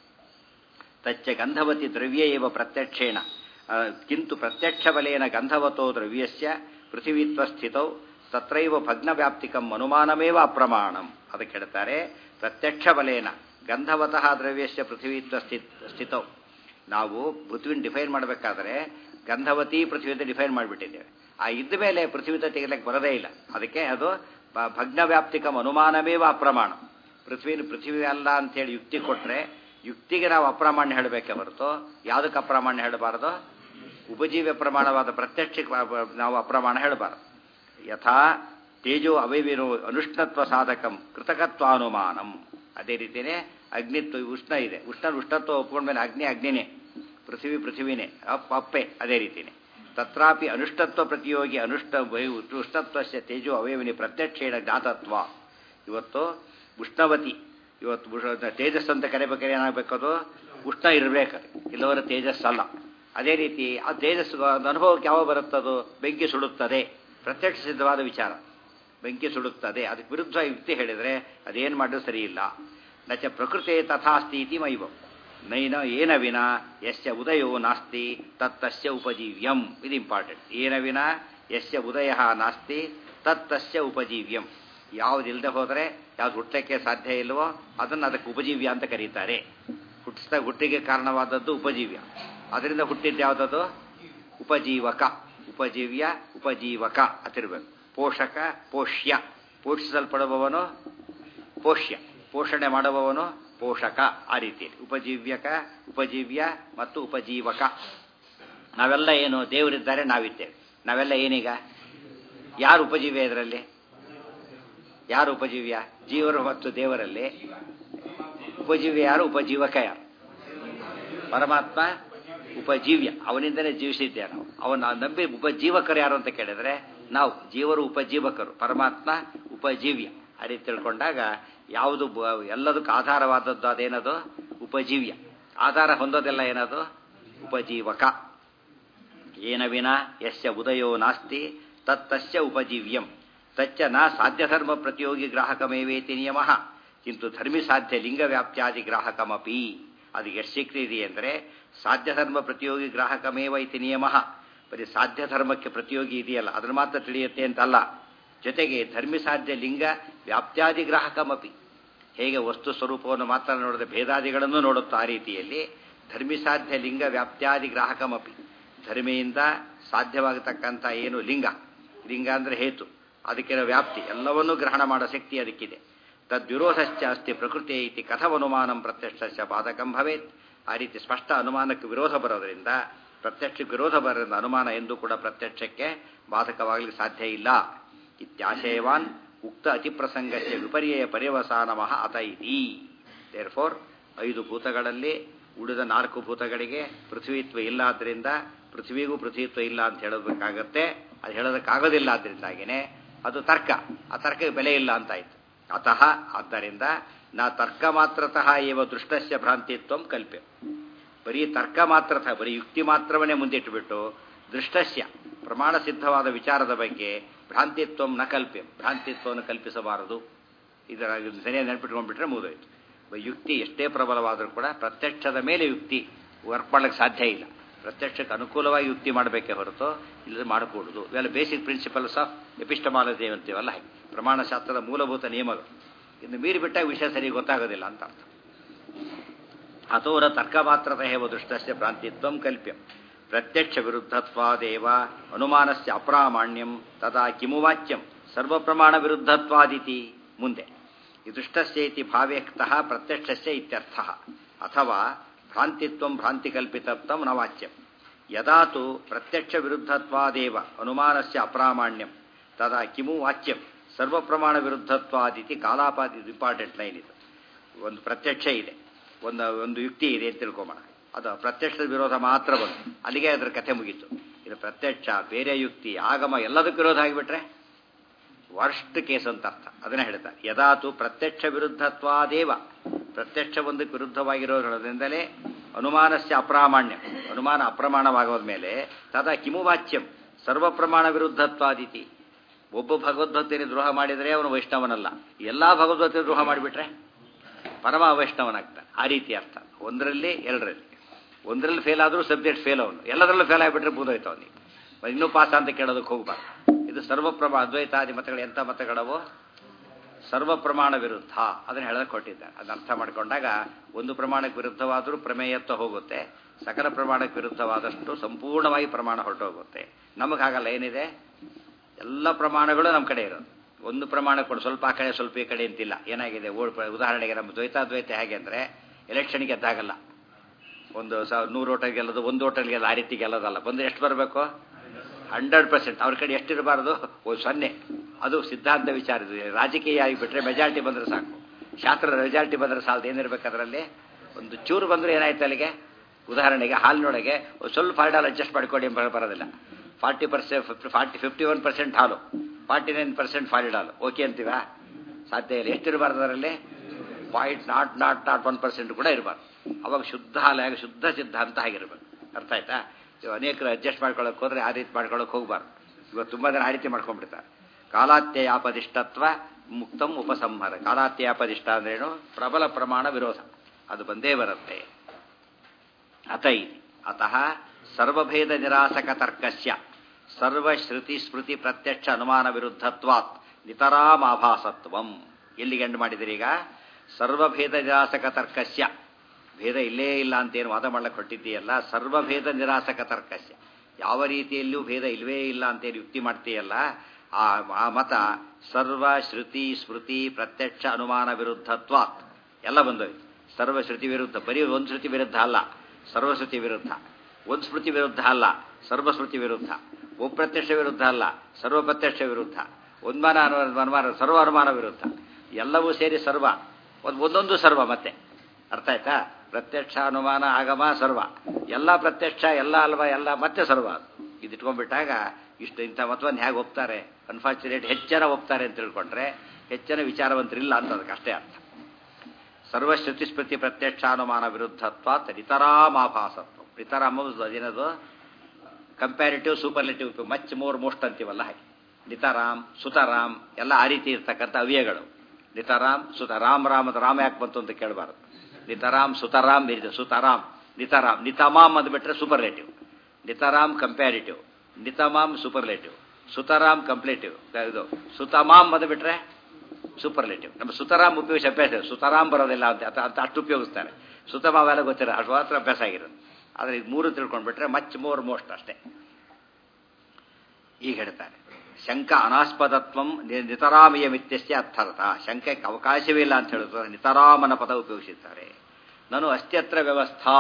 ತಚ್ಚ ಗಂಧವತಿ ದ್ರವ್ಯ ಇವ ಪ್ರತ್ಯಕ್ಷೇಣ ಕಿಂತು ಪ್ರತ್ಯಕ್ಷ ಬಲೇನ ಗಂಧವತೋ ದ್ರವ್ಯಸ್ಯ ಪೃಥಿವೀತ್ವ ಸ್ಥಿತೌ ತತ್ರೈವ ಭಗ್ನ ವ್ಯಾಪ್ತಿಕಂ ಅನುಮಾನಮೇವ ಅಪ್ರಮಾಣಂ ಅದಕ್ಕೆ ಹೇಳ್ತಾರೆ ಪ್ರತ್ಯಕ್ಷ ಬಲೇನ ಗಂಧವತಃ ದ್ರವ್ಯಸ್ಯ ಪೃಥಿವೀತ್ವ ಸ್ಥಿತ್ ಸ್ಥಿತೌ ನಾವು ಪೃಥ್ವಿನ ಡಿಫೈನ್ ಮಾಡಬೇಕಾದ್ರೆ ಗಂಧವತಿ ಪೃಥ್ವಿ ಅಂತ ಡಿಫೈನ್ ಮಾಡಿಬಿಟ್ಟಿದ್ದೇವೆ ಆ ಇದ್ದ ಮೇಲೆ ಪೃಥ್ವಿ ತೆಗೆದಕ್ಕೆ ಬರೋದೇ ಇಲ್ಲ ಅದಕ್ಕೆ ಅದು ಭಗ್ನ ವ್ಯಾಪ್ತಿಕಂ ಅನುಮಾನಮೇವ ಅಪ್ರಮಾಣ ಪೃಥ್ವಿನ ಪೃಥ್ವಿ ಅಲ್ಲ ಅಂತೇಳಿ ಯುಕ್ತಿ ಕೊಟ್ಟರೆ ಯುಕ್ತಿಗೆ ನಾವು ಅಪ್ರಮಾಣ್ಯ ಹೇಳಬೇಕೆ ಹೊರತು ಯಾವುದಕ್ಕೆ ಅಪ್ರಮಾಣ್ಯ ಹೇಳಬಾರದು ಉಪಜೀವ್ಯ ಪ್ರಮಾಣವಾದ ಪ್ರತ್ಯಕ್ಷ ನಾವು ಅಪ್ರಮಾಣ ಹೇಳಬಾರದು ಯಥಾ ತೇಜೋ ಅವಯವಿನು ಅನುಷ್ಣತ್ವ ಸಾಧಕಂ ಕೃತಕತ್ವಾನುಮಾನಂ ಅದೇ ರೀತಿಯೇ ಅಗ್ನಿತ್ವ ಉಷ್ಣ ಇದೆ ಉಷ್ಣ ಉಷ್ಣತ್ವ ಒಪ್ಕೊಂಡ್ಮೇಲೆ ಅಗ್ನಿ ಅಗ್ನಿನೇ ಪೃಥ್ವಿ ಪೃಥ್ವಿನೇ ಅಪ್ ಅಪ್ಪೆ ಅದೇ ರೀತಿಯೇ ತತ್ರಾಪಿ ಅನುಷ್ಠತ್ವ ಪ್ರತಿಯೋಗಿ ಅನುಷ್ಠ ಉಷ್ಣತ್ವಸ್ಯ ತೇಜೋ ಅವಯವಿನಿ ಪ್ರತ್ಯಕ್ಷೇಣ ಜ್ಞಾತತ್ವ ಇವತ್ತು ಉಷ್ಣವತಿ ಇವತ್ತು ತೇಜಸ್ ಅಂತ ಕರಿಬೇಕಾದ್ರೆ ಏನಾಗಬೇಕದು ಉಷ್ಣ ಇರಬೇಕದು ಇಲ್ಲವರ ತೇಜಸ್ ಅಲ್ಲ ಅದೇ ರೀತಿ ಆ ತೇಜಸ್ ಅನುಭವಕ್ಕೆ ಯಾವ ಬರುತ್ತದು ಬೆಂಕಿ ಸುಡುತ್ತದೆ ಪ್ರತ್ಯಕ್ಷ ಸಿದ್ಧವಾದ ವಿಚಾರ ಬೆಂಕಿ ಸುಡುತ್ತದೆ ಅದಕ್ಕೆ ವಿರುದ್ಧ ಯುಕ್ತಿ ಹೇಳಿದರೆ ಅದೇನು ಮಾಡಿದ್ರು ಸರಿ ಇಲ್ಲ ನಚ ಪ್ರಕೃತಿ ತಥಾಸ್ತಿ ಇತಿ ಮೈವಂ ನೈನ ಏನ ವಿನ ಯಸ್ಯ ಉದಯೋ ನಾಸ್ತಿ ತತ್ತಸ್ಯ ಉಪಜೀವ್ಯಂ ಇದು ಇಂಪಾರ್ಟೆಂಟ್ ಏನ ವಿನ ಯಸ್ಯ ಉದಯ ನಾಸ್ತಿ ತತ್ತಸ್ಯ ಉಪಜೀವ್ಯಂ ಯಾವುದಿಲ್ಲದೆ ಹೋದರೆ ಯಾವ್ದು ಹುಟ್ಟಕ್ಕೆ ಸಾಧ್ಯ ಇಲ್ವೋ ಅದನ್ನು ಅದಕ್ಕೆ ಉಪಜೀವ್ಯ ಅಂತ ಕರೀತಾರೆ ಹುಟ್ಟಿಸಿದ ಹುಟ್ಟಿಗೆ ಕಾರಣವಾದದ್ದು ಉಪಜೀವ್ಯ ಅದರಿಂದ ಹುಟ್ಟಿದ್ದು ಯಾವುದದು ಉಪಜೀವಕ ಉಪಜೀವ್ಯ ಉಪಜೀವಕ ಅತಿರ್ಬೇಕು ಪೋಷಕ ಪೋಷ್ಯ ಪೋಷಿಸಲ್ಪಡುವವನು ಪೋಷ್ಯ ಪೋಷಣೆ ಮಾಡುವವನು ಪೋಷಕ ಆ ರೀತಿಯಲ್ಲಿ ಉಪಜೀವ್ಯಕ ಉಪಜೀವ್ಯ ಮತ್ತು ಉಪಜೀವಕ ನಾವೆಲ್ಲ ಏನು ದೇವರಿದ್ದಾರೆ ನಾವಿದ್ದೇವೆ ನಾವೆಲ್ಲ ಏನೀಗ ಯಾರು ಉಪಜೀವ್ಯ ಇದರಲ್ಲಿ ಯಾರು ಉಪಜೀವ್ಯ ಜೀವರು ಮತ್ತು ದೇವರಲ್ಲಿ ಉಪಜೀವ್ಯ ಯಾರು ಉಪಜೀವಕ ಯಾರು ಪರಮಾತ್ಮ ಉಪಜೀವ್ಯ ಅವನಿಂದಲೇ ಜೀವಿಸಿದ್ದೆ ನಾವು ಅವನ ನಂಬಿ ಉಪಜೀವಕರು ಯಾರು ಅಂತ ಕೇಳಿದ್ರೆ ನಾವು ಜೀವರು ಉಪಜೀವಕರು ಪರಮಾತ್ಮ ಉಪಜೀವ್ಯ ಆ ರೀತಿ ತಿಳ್ಕೊಂಡಾಗ ಯಾವುದು ಬ- ಎಲ್ಲದಕ್ಕೂ ಆಧಾರವಾದದ್ದು ಅದೇನದು ಉಪಜೀವ್ಯ ಆಧಾರ ಹೊಂದೋದೆಲ್ಲ ಏನದು ಉಪಜೀವಕ ಏನ ವಿನ ಯಸ್ಯ ಉದಯೋ ನಾಸ್ತಿ ತತ್ತಸ್ಯ ಉಪಜೀವ್ಯಂ ತಚ್ಚ ನ ಸಾಧ್ಯಧರ್ಮ ಪ್ರತಿಯೋಗಿ ಗ್ರಾಹಕಮೇವೇತಿ ನಿಯಮ ಕಿಂತು ಧರ್ಮಿ ಸಾಧ್ಯ ಲಿಂಗ ವ್ಯಾಪ್ತ್ಯಾದಿ ಗ್ರಾಹಕಮಪಿ ಅದು ಎಷ್ಟು ಸಿಕ್ಕಿದೆ ಅಂದರೆ ಸಾಧ್ಯ ಧರ್ಮ ಪ್ರತಿಯೋಗಿ ಗ್ರಾಹಕಮೇವ ಇತಿ ನಿಯಮ ಬರೀ ಸಾಧ್ಯ ಧರ್ಮಕ್ಕೆ ಪ್ರತಿಯೋಗಿ ಇದೆಯಲ್ಲ ಅದನ್ನು ಮಾತ್ರ ತಿಳಿಯುತ್ತೆ ಅಂತಲ್ಲ ಜೊತೆಗೆ ಧರ್ಮಿ ಸಾಧ್ಯ ಲಿಂಗ ವ್ಯಾಪ್ತ್ಯಾದಿ ಗ್ರಾಹಕಮಪಿ ಹೇಗೆ ವಸ್ತು ಸ್ವರೂಪವನ್ನು ಮಾತ್ರ ನೋಡದೆ ಭೇದಾದಿಗಳನ್ನು ನೋಡುತ್ತಾ ಆ ರೀತಿಯಲ್ಲಿ ಧರ್ಮಿ ಸಾಧ್ಯ ಲಿಂಗ ವ್ಯಾಪ್ತ್ಯಾದಿ ಗ್ರಾಹಕಮಪಿ ಧರ್ಮೆಯಿಂದ ಸಾಧ್ಯವಾಗತಕ್ಕಂಥ ಏನು ಲಿಂಗ ಲಿಂಗ ಅಂದರೆ ಹೇತು ಅದಕ್ಕಿರೋ ವ್ಯಾಪ್ತಿ ಎಲ್ಲವನ್ನೂ ಗ್ರಹಣ ಮಾಡೋ ಶಕ್ತಿ ಅದಕ್ಕಿದೆ ತದ್ವಿರೋಧಶ್ಚ ಅಸ್ತಿ ಪ್ರಕೃತಿ ಇತಿ ಕಥವನುಮಾನಂ ಪ್ರತ್ಯಕ್ಷ ಬಾಧಕಂ ಭವೇತ್ ಆ ರೀತಿ ಸ್ಪಷ್ಟ ಅನುಮಾನಕ್ಕೆ ವಿರೋಧ ಬರೋದರಿಂದ ಪ್ರತ್ಯಕ್ಷಕ್ಕೆ ವಿರೋಧ ಬರೋದ್ರಿಂದ ಅನುಮಾನ ಎಂದೂ ಕೂಡ ಪ್ರತ್ಯಕ್ಷಕ್ಕೆ ಬಾಧಕವಾಗಲಿಕ್ಕೆ ಸಾಧ್ಯ ಇಲ್ಲ ಇತ್ಯಾಶಯವಾನ್ ಉಕ್ತ ಅತಿಪ್ರಸಂಗಕ್ಕೆ ವಿಪರ್ಯಯ ಪರ್ಯವಸಾನಮಃ ಅತ ಇತಿ ದೇರ್ ಫೋರ್ ಐದು ಭೂತಗಳಲ್ಲಿ ಉಳಿದ ನಾಲ್ಕು ಭೂತಗಳಿಗೆ ಪೃಥ್ವಿತ್ವ ಇಲ್ಲ ಆದ್ದರಿಂದ ಪೃಥ್ವಿಗೂ ಪೃಥ್ವಿತ್ವ ಇಲ್ಲ ಅಂತ ಹೇಳೋದಕ್ಕಾಗತ್ತೆ ಅದು ಹೇಳೋದಕ್ಕಾಗೋದಿಲ್ಲ ಆದ್ದರಿಂದಾಗಿನೇ ಅದು ತರ್ಕ ಆ ತರ್ಕಕ್ಕೆ ಬೆಲೆ ಇಲ್ಲ ಅಂತಾಯ್ತು ಅತಃ ಆದ್ದರಿಂದ ನಾ ತರ್ಕ ಮಾತ್ರತಃ ಏವ ದೃಷ್ಟಸ್ಯ ಭ್ರಾಂತಿತ್ವಂ ಕಲ್ಪೆ ಬರೀ ತರ್ಕ ಮಾತ್ರತಃ ಬರೀ ಯುಕ್ತಿ ಮಾತ್ರವನ್ನೇ ಮುಂದಿಟ್ಟುಬಿಟ್ಟು ದೃಷ್ಟಸ್ಯ ಪ್ರಮಾಣ ಸಿದ್ಧವಾದ ವಿಚಾರದ ಬಗ್ಗೆ ಭ್ರಾಂತಿತ್ವಂ ನ ಕಲ್ಪೆ ಭ್ರಾಂತಿತ್ವವನ್ನು ಕಲ್ಪಿಸಬಾರದು ಇದರ ಸರಿಯಾಗಿ ನೆನಪಿಟ್ಕೊಂಡ್ಬಿಟ್ರೆ ಮುಗಿದೋಯ್ತು ಬ- ಯುಕ್ತಿ ಎಷ್ಟೇ ಪ್ರಬಲವಾದರೂ ಕೂಡ ಪ್ರತ್ಯಕ್ಷದ ಮೇಲೆ ಯುಕ್ತಿ ವರ್ಕ್ ಮಾಡಲಿಕ್ಕೆ ಸಾಧ್ಯ ಇಲ್ಲ ಪ್ರತ್ಯಕ್ಷಕ್ಕೆ ಅನುಕೂಲವಾಗಿ ಯುಕ್ತಿ ಮಾಡಬೇಕೇ ಹೊರತು ಇಲ್ಲದೆ ಮಾಡಕೂಡದು ಇವೆಲ್ಲ ಬೇಸಿಕ್ ಪ್ರಿನ್ಸಿಪಲ್ಸ್ ಆಫ್ ಎಪಿಸ್ಟಮಾಲಜಿ ಅಂತೀವಲ್ಲ ಹಾಗೆ ಪ್ರಮಾಣಶಾಸ್ತ್ರದ ಮೂಲಭೂತ ನಿಯಮಗಳು ಇನ್ನು ಮೀರಿ ಬಿಟ್ಟಾಗ ವಿಷಯ ಸರಿ ಗೊತ್ತಾಗೋದಿಲ್ಲ ಅಂತ ಅರ್ಥ ಅಥೋರ ತರ್ಕ ಮಾತ್ರದ ಹೇವ ದೃಷ್ಟಸ್ಯ ಭ್ರಾಂತಿತ್ವಂ ಕಲ್ಪ್ಯಂ ಪ್ರತ್ಯಕ್ಷ ವಿರುದ್ಧತ್ವಾದೇವ ಅನುಮಾನಸ್ಯ ಅಪ್ರಾಮಾಣ್ಯಂ ತದಾ ಕಿಮು ವಾಚ್ಯಂ ಸರ್ವಪ್ರಮಾಣ ವಿರುದ್ಧತ್ವಾದಿತಿ ಮುಂದೆ ಈ ದೃಷ್ಟಸ್ಯೇತಿ ಭಾವ್ಯಕ್ತಃ ಪ್ರತ್ಯಕ್ಷಸ್ಯ ಇತ್ಯರ್ಥ ಅಥವಾ ಭ್ರಾಂತಿತ್ವಂ ಭ್ರಾಂತಿಕಲ್ಪಿತತ್ವಂ ನ ವಾಚ್ಯಂ ಯದಾ ತು ಪ್ರತ್ಯಕ್ಷ ವಿರುದ್ಧತ್ವಾದೇವ ಅನುಮಾನಸ್ಯ ಅಪ್ರಾಮಾಣ್ಯಂ ತದಾ ಕಿಮು ವಾಚ್ಯಂ ಸರ್ವಪ್ರಮಾಣ ವಿರುದ್ಧತ್ವಾದಿತಿ ಕಾಲಾಪಾದಿ ಇಂಪಾರ್ಟೆಂಟ್ ಲೈನ್ ಇದು ಒಂದು ಪ್ರತ್ಯಕ್ಷ ಇದೆ ಒಂದು ಒಂದು ಯುಕ್ತಿ ಇದೆ ಅಂತ ತಿಳ್ಕೊಂಬೋಣ ಅದು ಪ್ರತ್ಯಕ್ಷದ ವಿರೋಧ ಮಾತ್ರ ಬಂತು ಅಲ್ಲಿಗೆ ಅದರ ಕಥೆ ಮುಗೀತು ಇದು ಪ್ರತ್ಯಕ್ಷ ಬೇರೆ ಯುಕ್ತಿ ಆಗಮ ಎಲ್ಲದಕ್ಕೂ ವಿರೋಧ ಆಗಿಬಿಟ್ರೆ ವರ್ಸ್ಟ್ ಕೇಸ್ ಅಂತ ಅರ್ಥ ಅದನ್ನ ಹೇಳ್ತಾರೆ ಯದಾತು ಪ್ರತ್ಯಕ್ಷ ವಿರುದ್ಧತ್ವಾದೇವ ಪ್ರತ್ಯಕ್ಷ ಒಂದಕ್ಕೆ ವಿರುದ್ಧವಾಗಿರೋದ್ರಿಂದಲೇ ಅನುಮಾನಸ್ಯ ಅಪ್ರಾಮಾಣ್ಯ ಅನುಮಾನ ಅಪ್ರಮಾಣವಾಗೋದ ಮೇಲೆ ತದಾ ಕಿಮು ವಾಚ್ಯಂ ಸರ್ವಪ್ರಮಾಣ ವಿರುದ್ಧತ್ವಾದಿತಿ ಒಬ್ಬ ಭಗವದ್ಭಕ್ತಿಯನ್ನು ದ್ರೋಹ ಮಾಡಿದರೆ ಅವನು ವೈಷ್ಣವನಲ್ಲ ಎಲ್ಲಾ ಭಗವದ್ಭಕ್ತಿ ದ್ರೋಹ ಮಾಡಿಬಿಟ್ರೆ ಪರಮ ವೈಷ್ಣವನಾಗ್ತಾನೆ ಆ ರೀತಿ ಅರ್ಥ ಒಂದರಲ್ಲಿ ಎರಡರಲ್ಲಿ ಒಂದರಲ್ಲಿ ಫೇಲ್ ಆದರೂ ಸಬ್ಜೆಕ್ಟ್ ಫೇಲ್ ಅವನು ಎಲ್ಲದರಲ್ಲೂ ಫೇಲ್ ಆಗಿಬಿಟ್ರೆ ಬೂದೋಯ್ತು ಅವನಿಗೆ ಮತ್ತೆ ಇನ್ನೂ ಪಾಸ್ ಅಂತ ಕೇಳೋದಕ್ಕೆ ಹೋಗಬಾರ್ದು ಇದು ಸರ್ವಪ್ರಮ ಅದ್ವೈತಾದಿ ಮತಗಳು ಎಂಥ ಮತಗಳವು ಸರ್ವ ಪ್ರಮಾಣ ವಿರುದ್ಧ ಅದನ್ನು ಹೇಳೋದಕ್ಕೆ ಕೊಟ್ಟಿದ್ದಾರೆ ಅದನ್ನ ಅರ್ಥ ಮಾಡಿಕೊಂಡಾಗ ಒಂದು ಪ್ರಮಾಣಕ್ಕೆ ವಿರುದ್ಧವಾದರೂ ಪ್ರಮೇಯತ್ವ ಹೋಗುತ್ತೆ ಸಕಲ ಪ್ರಮಾಣಕ್ಕೆ ವಿರುದ್ಧವಾದಷ್ಟು ಸಂಪೂರ್ಣವಾಗಿ ಪ್ರಮಾಣ ಹೊರಟೋಗುತ್ತೆ ನಮಗೆ ಹಾಗಲ್ಲ ಏನಿದೆ ಎಲ್ಲ ಪ್ರಮಾಣಗಳು ನಮ್ಮ ಕಡೆ ಇರೋದು ಒಂದು ಪ್ರಮಾಣ ಕೊಡು ಸ್ವಲ್ಪ ಆ ಕಡೆ ಸ್ವಲ್ಪ ಈ ಕಡೆ ಅಂತಿಲ್ಲ ಏನಾಗಿದೆ ಓಡ್ ಉದಾಹರಣೆಗೆ ನಮ್ಮ ದ್ವೈತಾದ್ವೈತ ಹೇಗೆ ಅಂದರೆ ಎಲೆಕ್ಷನ್ಗೆ ಗೆದ್ದಾಗಲ್ಲ ಒಂದು ಸಾವಿರ ನೂರು ಓಟಲ್ ಗೆಲ್ಲೋದು ಒಂದು ಓಟಲ್ ಗೆಲ್ಲ ಆ ರೀತಿ ಗೆಲ್ಲೋದಲ್ಲ ಬಂದರೆ ಎಷ್ಟು ಬರಬೇಕು ಹಂಡ್ರೆಡ್ ಪರ್ಸೆಂಟ್ ಅವ್ರ ಕಡೆ ಎಷ್ಟಿರಬಾರ್ದು ಒಂದು ಸೊನ್ನೆ ಅದು ಸಿದ್ಧಾಂತ ವಿಚಾರ ಇದು ರಾಜಕೀಯ ಆಗಿಬಿಟ್ರೆ ಮೆಜಾರಿಟಿ ಬಂದರೆ ಸಾಕು ಶಾಸ್ತ್ರ ಮೆಜಾರಿಟಿ ಬಂದರೆ ಸಾಲದು ಏನಿರ್ಬೇಕು ಅದರಲ್ಲಿ ಒಂದು ಚೂರು ಬಂದರೆ ಏನಾಯ್ತು ಅಲ್ಲಿಗೆ ಉದಾಹರಣೆಗೆ ಹಾಲಿನೊಳಗೆ ಒಂದು ಸ್ವಲ್ಪ ಫಾರ್ಡಾಲ್ ಅಡ್ಜಸ್ಟ್ ಮಾಡಿಕೊಡಿ ಎಂಬ ಬರೋದಿಲ್ಲ forty percent fifty forty fifty one percent ಹಾಲು ಫಾರ್ಟಿ ನೈನ್ ಪರ್ಸೆಂಟ್ ಫಾಲಿಡ್ ಹಾಲು ಓಕೆ ಅಂತೀವಾ ಸಾಧ್ಯ ಇಲ್ಲ ಎಷ್ಟಿರಬಾರ್ದು ಅದರಲ್ಲಿ point not not not one percent ಕೂಡ ಇರಬಾರ್ದು ಅವಾಗ ಶುದ್ಧ ಹಾಲಾಗಿ ಶುದ್ಧ ಸಿದ್ಧಾಂತ ಆಗಿರ್ಬೇಕು ಅರ್ಥ ಆಯ್ತಾ ಇವಾಗ ಅನೇಕರು ಅಡ್ಜಸ್ಟ್ ಮಾಡ್ಕೊಳ್ಳೋಕೆ ಹೋದ್ರೆ ಆ ರೀತಿ ಮಾಡ್ಕೊಳ್ಳೋಕೆ ಹೋಗಬಾರ್ದು ಇವತ್ತು ತುಂಬ ಜನ ಆ ರೀತಿ ಮಾಡ್ಕೊಂಡ್ಬಿಡ್ತಾರೆ ಕಾಲಾತ್ಯಯಾಪದಿಷ್ಟತ್ವ ಮುಕ್ತಂ ಉಪಸಂಹಾರ ಕಾಲಾತ್ಯಯಾಪದಿಷ್ಟ ಅಂದ್ರೇನು ಪ್ರಬಲ ಪ್ರಮಾಣ ವಿರೋಧ ಅದು ಬಂದೇ ಬರುತ್ತೆ ಅತ ಇತಿ ಅತಃ ಸರ್ವಭೇದ ನಿರಾಸಕ ತರ್ಕಸ್ಯ ಸರ್ವಶ್ರುತಿ ಸ್ಮೃತಿ ಪ್ರತ್ಯಕ್ಷ ಅನುಮಾನ ವಿರುದ್ಧತ್ವಾತ್ ನಿತರಾಮಾಭಾಸತ್ವಂ ಎಲ್ಲಿಗೆ ಎಂಡ್ ಮಾಡಿದಿರಿ ಈಗ ಸರ್ವಭೇದ ನಿರಾಸಕ ತರ್ಕಸ್ಯ ಭೇದ ಇಲ್ಲೇ ಇಲ್ಲ ಅಂತೇನು ವಾದ ಮಾಡಕ್ಕೆ ಹೊಟ್ಟಿದ್ದೀಯಲ್ಲ ಸರ್ವಭೇದ ನಿರಾಸಕ ತರ್ಕಸ್ಯ ಯಾವ ರೀತಿಯಲ್ಲೂ ಭೇದ ಇಲ್ವೇ ಇಲ್ಲ ಅಂತೇನು ಯುಕ್ತಿ ಮಾಡ್ತೀಯಲ್ಲ ಆ ಆ ಮತ ಸರ್ವ ಶ್ರುತಿ ಸ್ಮೃತಿ ಪ್ರತ್ಯಕ್ಷ ಅನುಮಾನ ವಿರುದ್ಧತ್ವಾತ್ ಎಲ್ಲ ಬಂದೋಯ್ತು ಸರ್ವ ಶ್ರುತಿ ವಿರುದ್ಧ ಬರೀ ಒಂದು ಶ್ರುತಿ ವಿರುದ್ಧ ಅಲ್ಲ ಸರ್ವಶ್ರುತಿ ವಿರುದ್ಧ ಒಂದು ಸ್ಮೃತಿ ವಿರುದ್ಧ ಅಲ್ಲ ಸರ್ವಸ್ಮೃತಿ ವಿರುದ್ಧ ಒಪ್ರತ್ಯಕ್ಷ ವಿರುದ್ಧ ಅಲ್ಲ ಸರ್ವ ಪ್ರತ್ಯಕ್ಷ ವಿರುದ್ಧ ಒಂದ್ಮಾನ ಅನುಮಾನ ಸರ್ವ ಅನುಮಾನ ವಿರುದ್ಧ ಎಲ್ಲವೂ ಸೇರಿ ಸರ್ವ ಒಂದು ಒಂದೊಂದು ಸರ್ವ ಮತ್ತೆ ಅರ್ಥ ಆಯ್ತಾ ಪ್ರತ್ಯಕ್ಷ ಅನುಮಾನ ಆಗಮ ಸರ್ವ ಎಲ್ಲ ಪ್ರತ್ಯಕ್ಷ ಎಲ್ಲ ಅಲ್ವ ಎಲ್ಲ ಮತ್ತೆ ಸರ್ವ ಇದು ಇಟ್ಕೊಂಡ್ಬಿಟ್ಟಾಗ ಇಷ್ಟು ಇಂಥ ಮತವನ್ನು ಹೇಗೆ ಒಪ್ತಾರೆ ಅನ್ಫಾರ್ಚುನೇಟ್ ಹೆಚ್ಚನ ಒಪ್ತಾರೆ ಅಂತ ತಿಳ್ಕೊಂಡ್ರೆ ಹೆಚ್ಚನ ವಿಚಾರವಂತರಿಲ್ಲ ಅಂತ ಅದಕ್ಕೆ ಅಷ್ಟೇ ಅರ್ಥ ಸರ್ವಶ್ರುತಿ ಸ್ಮೃತಿ ಪ್ರತ್ಯಕ್ಷಾನುಮಾನ ವಿರುದ್ಧತ್ವ ನಿತರಾಮಾಭಾಸತ್ವ ನಿತರಾಮ ಅದೇನದು comparative superlative much more most ಅಂತೀವಲ್ಲ ಹಾಗೆ ನಿತರಾಮ್ ಸುತರಾಮ್ ಎಲ್ಲ ಆ ರೀತಿ ಇರ್ತಕ್ಕಂಥ ಅವ್ಯಯಗಳು ನಿತರಾಮ್ ಸುತ ರಾಮ್ ರಾಮ್ ಅದು ರಾಮ ಯಾಕೆ ಬಂತು ಅಂತ ಕೇಳಬಾರದು ನಿತರಾಮ್ ಸುತರಾಮ್ ಇದೆ ಸುತರಾಮ್ ನಿತರಾಮ್ ನಿತಮಾಮ್ ಅಂದ್ಬಿಟ್ರೆ ಸೂಪರ್ಲೇಟಿವ್ ನಿತರಾಮ್ ಕಂಪ್ಯಾರಿಟಿವ್ ನಿತಮಾಮ್ ಸೂಪರ್ಲೇಟಿವ್ ಸುತರಾಮ್ ಕಂಪ್ಲೇಟಿವ್ ಇದು ಸುತಮಾಮ್ ಅಂದ್ಬಿಟ್ರೆ ಸೂಪರ್ಲೇಟಿವ್ ನಮ್ಮ ಸುತರಾಮ್ ಉಪಯೋಗಿಸಿ ಅಭ್ಯಾಸ ಇದೆ ಸುತರಾಮ್ ಬರೋದಿಲ್ಲ ಅಂತ ಅಂತ ಅಂತ ಅಷ್ಟು ಉಪಯೋಗಿಸ್ತಾರೆ ಸುತಮಾವೆಲ್ಲ ಗೊತ್ತಿಲ್ಲ ಅಷ್ಟು ಮಾತ್ರ ಅಭ್ಯಾಸ ಆಗಿರೋದು ಆದರೆ ಇದು ಮೂರು ತಿಳ್ಕೊಂಡ್ಬಿಟ್ರೆ ಮಚ್ ಮೋರ್ ಮೋಸ್ಟ್ ಅಷ್ಟೇ ಈಗ ಹೇಳ್ತಾರೆ ಶಂಕ ಅನಾಸ್ಪದತ್ವಂ ನಿತರಾಮೀಯ ಮಿತ್ಯಸ್ಯ ಅರ್ಥರ್ಥ ಶಂಕಕ್ಕೆ ಅವಕಾಶವೇ ಇಲ್ಲ ಅಂತ ಹೇಳಿದ್ರೆ ನಿತರಾಮನ ಪದ ಉಪಯೋಗಿಸಿದ್ದಾರೆ ನಾನು ಅಸ್ತ್ಯತ್ರ ವ್ಯವಸ್ಥಾ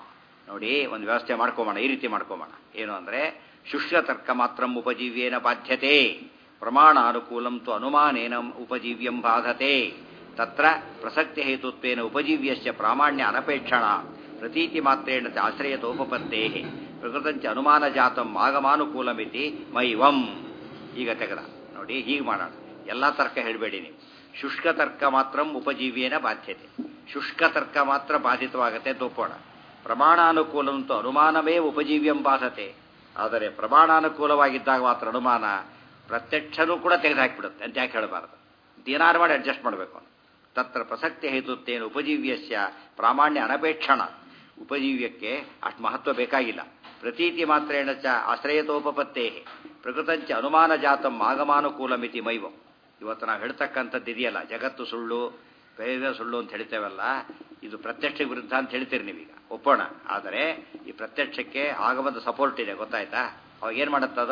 ನೋಡಿ ಒಂದು ವ್ಯವಸ್ಥೆ ಮಾಡ್ಕೋಬೋಣ ಈ ರೀತಿ ಮಾಡ್ಕೋಬೋಣ ಏನು ಅಂದರೆ ಶುಷ್ಕ ತರ್ಕ ಮಾತ್ರ ಉಪಜೀವ್ಯೇನ ಬಾಧ್ಯತೆ ಪ್ರಮಾಣಾನುಕೂಲಂ ತು ಅನುಮಾನೇನ ಉಪಜೀವ್ಯಂ ಬಾಧತೆ ತತ್ರ ಪ್ರಸಕ್ತಿ ಹೇತುತ್ವೇನ ಉಪಜೀವ್ಯಸ್ಯ ಪ್ರಾಮಾಣ್ಯ ಅನಪೇಕ್ಷಣ ಪ್ರತೀತಿ ಮಾತ್ರೇಣ ಆಶ್ರಯತೋಪತ್ತೇ ಪ್ರಕೃತಂಚ ಅನುಮಾನ ಜಾತಂ ಆಗಮಾನುಕೂಲಮಿತಿ ಮೈವಂ ಈಗ ತೆಗೆದ ನೋಡಿ ಹೀಗೆ ಮಾಡೋಣ ಎಲ್ಲ ತರ್ಕ ಹೇಳಬೇಡಿ ನೀವು ಶುಷ್ಕ ತರ್ಕ ಮಾತ್ರ ಉಪಜೀವ್ಯೇನ ಬಾಧ್ಯತೆ ಶುಷ್ಕ ತರ್ಕ ಮಾತ್ರ ಬಾಧಿತವಾಗತ್ತೆ ತೋಪೋಣ ಪ್ರಮಾಣಾನುಕೂಲಂತೂ ಅನುಮಾನವೇ ಉಪಜೀವ್ಯಂ ಬಾಧತೆ ಆದರೆ ಪ್ರಮಾಣಾನುಕೂಲವಾಗಿದ್ದಾಗ ಮಾತ್ರ ಅನುಮಾನ ಪ್ರತ್ಯಕ್ಷನೂ ಕೂಡ ತೆಗೆದುಹಾಕಿಬಿಡುತ್ತೆ ಅಂತ ಯಾಕೆ ಹೇಳಬಾರದು ಏನಾರು ಮಾಡಿ ಅಡ್ಜಸ್ಟ್ ಮಾಡಬೇಕು ತತ್ರ ಪ್ರಸಕ್ತಿ ಹೇತುತ್ತೇನು ಉಪಜೀವ್ಯಸ್ಯ ಪ್ರಾಮಾಣ್ಯ ಅನಪೇಕ್ಷಣ ಉಪಜೀವ್ಯಕ್ಕೆ ಅಷ್ಟು ಮಹತ್ವ ಬೇಕಾಗಿಲ್ಲ ಪ್ರತೀತಿ ಮಾತ್ರೇಣ ಚ ಆಶ್ರಯತೋಪತ್ತೇ ಪ್ರಕೃತಂಚ ಅನುಮಾನ ಜಾತಂ ಆಗಮಾನುಕೂಲ ಮಿತಿ ಮೈವಂ ಇವತ್ತು ನಾವು ಹೇಳ್ತಕ್ಕಂಥದ್ದು ಇದೆಯಲ್ಲ ಜಗತ್ತು ಸುಳ್ಳು ಬೇರೆ ಸುಳ್ಳು ಅಂತ ಹೇಳ್ತೇವಲ್ಲ ಇದು ಪ್ರತ್ಯಕ್ಷ ವಿರುದ್ಧ ಅಂತ ಹೇಳ್ತೀರಿ ನೀವೀಗ ಒಪ್ಪೋಣ ಆದರೆ ಈ ಪ್ರತ್ಯಕ್ಷಕ್ಕೆ ಆಗಮದ ಸಪೋರ್ಟ್ ಇದೆ ಗೊತ್ತಾಯ್ತಾ ಅವಾಗ ಏನು ಮಾಡುತ್ತದು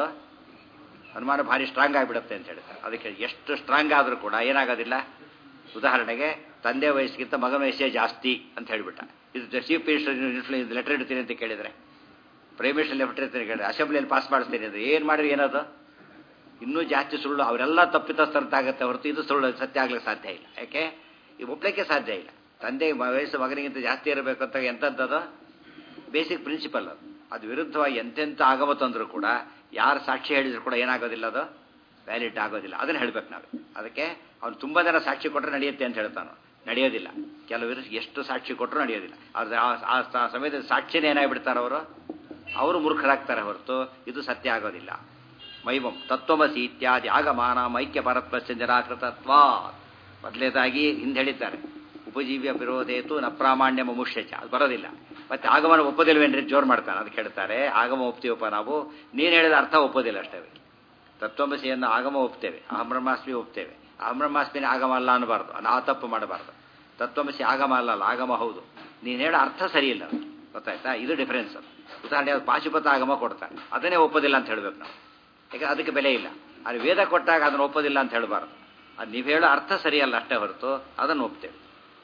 ಅನುಮಾನ ಭಾರಿ ಸ್ಟ್ರಾಂಗ್ ಆಗಿಬಿಡುತ್ತೆ ಅಂತ ಹೇಳ್ತಾರೆ ಅದಕ್ಕೆ ಎಷ್ಟು ಸ್ಟ್ರಾಂಗ್ ಆದರೂ ಕೂಡ ಏನಾಗೋದಿಲ್ಲ ಉದಾಹರಣೆಗೆ ತಂದೆ ವಯಸ್ಸಿಗಿಂತ ಮಗನ ವಯಸ್ಸೇ ಜಾಸ್ತಿ ಅಂತ ಹೇಳಿಬಿಟ್ಟ ಇದು ಚೀಫ್ ಮಿನಿಸ್ಟರ್ ಲೆಟರ್ ಇಡ್ತೀನಿ ಅಂತ ಕೇಳಿದರೆ ಪ್ರೈಮ್ ಮಿನಿಸ್ಟರ್ ಲೆಟರ್ ಇರ್ತೀನಿ ಕೇಳಿದ್ರೆ ಅಸೆಂಬ್ಲಿಯಲ್ಲಿ ಪಾಸ್ ಮಾಡಿಸ್ತೀನಿ ಅಂದರೆ ಏನು ಮಾಡಿರಿ ಏನದು ಇನ್ನೂ ಜಾಸ್ತಿ ಸುಳ್ಳು ಅವರೆಲ್ಲ ತಪ್ಪಿತಸ್ಥರಂತಾಗತ್ತೆ ಹೊರತು ಇದು ಸುಳ್ಳು ಸತ್ಯ ಆಗ್ಲಿಕ್ಕೆ ಸಾಧ್ಯ ಇಲ್ಲ ಯಾಕೆ ಈ ಒಪ್ಲಿಕ್ಕೆ ಸಾಧ್ಯ ಇಲ್ಲ ತಂದೆ ವಯಸ್ಸು ಮಗನಿಗಿಂತ ಜಾಸ್ತಿ ಇರಬೇಕು ಅಂತ ಎಂಥದ್ದದು ಬೇಸಿಕ್ ಪ್ರಿನ್ಸಿಪಲ್ ಅದು ಅದು ವಿರುದ್ಧವಾಗಿ ಎಂತೆಂಥ ಆಗಮ ತಂದರೂ ಕೂಡ ಯಾರು ಸಾಕ್ಷಿ ಹೇಳಿದ್ರು ಕೂಡ ಏನಾಗೋದಿಲ್ಲ ಅದು ವ್ಯಾಲಿಡ್ ಆಗೋದಿಲ್ಲ ಅದನ್ನು ಹೇಳ್ಬೇಕು ನಾವು ಅದಕ್ಕೆ ಅವ್ನು ತುಂಬ ಜನ ಸಾಕ್ಷಿ ಕೊಟ್ಟರೆ ನಡೆಯುತ್ತೆ ಅಂತ ಹೇಳ್ತಾನೆ ನಡೆಯೋದಿಲ್ಲ ಕೆಲವರು ಎಷ್ಟು ಸಾಕ್ಷಿ ಕೊಟ್ಟರು ನಡೆಯೋದಿಲ್ಲ ಆದರೆ ಆ ಸಮಯದಲ್ಲಿ ಸಾಕ್ಷಿನೇ ಏನಾಗ್ಬಿಡ್ತಾರೆ ಅವರು ಅವರು ಮೂರ್ಖರಾಗ್ತಾರೆ ಹೊರತು ಇದು ಸತ್ಯ ಆಗೋದಿಲ್ಲ ಮೈವಂ ತತ್ವಮಸಿ ಇತ್ಯಾದಿ ಆಗಮಾನ ಐಕ್ಯ ಪರತ್ವಸ್ಯ ನಿರಾಕೃತತ್ವ ಮೊದಲೇದಾಗಿ ಹಿಂದೆ ಹೇಳಿದ್ದಾರೆ ಉಪಜೀವ್ಯ ವಿರೋಧೇತು ನ ಪ್ರಾಮಾಣ್ಯ ಮಮುಷ್ಯಚ ಅದು ಬರೋದಿಲ್ಲ ಮತ್ತೆ ಆಗಮನ ಒಪ್ಪೋದಿಲ್ವೇನ್ರಿ ಜೋರು ಮಾಡ್ತಾನೆ ಅದಕ್ಕೆ ಹೇಳ್ತಾರೆ ಆಗಮ ಒಪ್ತೀವಪ್ಪ ನಾವು ನೀನು ಹೇಳಿದ ಅರ್ಥ ಒಪ್ಪೋದಿಲ್ಲ ಅಷ್ಟೇ ತತ್ವಮಸಿಯನ್ನು ಆಗಮ ಒಪ್ತೇವೆ ಅಹಂ ಬ್ರಹ್ಮಾಸ್ಮಿ ಒಪ್ತೇವೆ ಅಹಂ ಬ್ರಹ್ಮಾಸ್ಮಿನ ಆಗಮ ಅಲ್ಲ ಅನ್ನಬಾರ್ದು ಆ ತಪ್ಪು ಮಾಡಬಾರ್ದು ತತ್ವಮಸಿ ಆಗಮ ಅಲ್ಲ ಆಗಮ ಹೌದು ನೀನು ಹೇಳೋ ಅರ್ಥ ಸರಿಯಿಲ್ಲ ಗೊತ್ತಾಯ್ತಾ ಇದು ಡಿಫರೆನ್ಸ್ ಅದು ಉದಾಹರಣೆ ಅದು ಪಾಶುಪತ ಆಗಮ ಕೊಡ್ತಾರೆ ಅದನ್ನೇ ಒಪ್ಪೋದಿಲ್ಲ ಅಂತ ಹೇಳ್ಬೇಕು ನಾವು ಯಾಕೆ ಅದಕ್ಕೆ ಬೆಲೆ ಇಲ್ಲ ಅದು ವೇದ ಕೊಟ್ಟಾಗ ಅದನ್ನು ಒಪ್ಪೋದಿಲ್ಲ ಅಂತ ಹೇಳಬಾರ್ದು ಅದು ನೀವು ಹೇಳೋ ಅರ್ಥ ಸರಿಯಲ್ಲ ಅಷ್ಟೇ ಹೊರತು ಅದನ್ನು ಒಪ್ತೇವೆ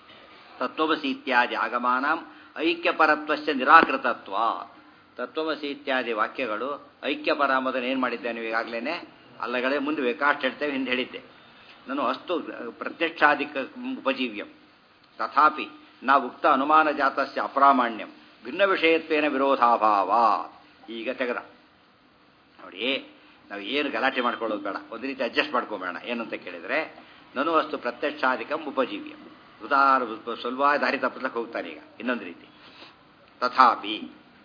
ತತ್ವಮಸಿ ಇತ್ಯಾದಿ ಆಗಮಾನಂ ಐಕ್ಯಪರತ್ವಸ್ಯ ನಿರಾಕೃತತ್ವ ತತ್ವಮಸಿ ಇತ್ಯಾದಿ ವಾಕ್ಯಗಳು ಐಕ್ಯಪರ ಎಂಬುದನ್ನು ಏನು ಮಾಡಿದ್ದೇನೆ ಈಗಾಗಲೇ ಅಲ್ಲಗಳೇ ಮುಂದೆ ಬೇಕಾಷ್ಟು ಹೇಳ್ತೇವೆ ಹಿಂದೆ ಹೇಳಿದ್ದೆ ನಾನು ಅಸ್ತು ಪ್ರತ್ಯಕ್ಷಾಧಿಕ ಉಪಜೀವ್ಯಂ ತಥಾಪಿ ನಾವು ಉಕ್ತ ಅನುಮಾನ ಜಾತಸ್ಯ ಅಪ್ರಾಮಾಣ್ಯಂ ಭಿನ್ನ ವಿಷಯತ್ವೇನ ವಿರೋಧಾಭಾವ ಈಗ ತೆಗೆದ ನೋಡಿ ನಾವು ಏನು ಗಲಾಟೆ ಮಾಡ್ಕೊಳ್ಳೋದು ಬೇಡ ಒಂದು ರೀತಿ ಅಡ್ಜಸ್ಟ್ ಮಾಡ್ಕೋಬೇಡ ಏನಂತ ಕೇಳಿದರೆ ನನು ಅಷ್ಟು ಪ್ರತ್ಯಕ್ಷಾಧಿಕಂ ಉಪಜೀವ್ಯಂ ಉದಾರ ಸ್ವಲ್ಪ ದಾರಿ ತಪ್ಪಿಸ್ಲಕ್ಕೆ ಹೋಗ್ತಾನೆ ಈಗ ಇನ್ನೊಂದು ರೀತಿ ತಥಾಪಿ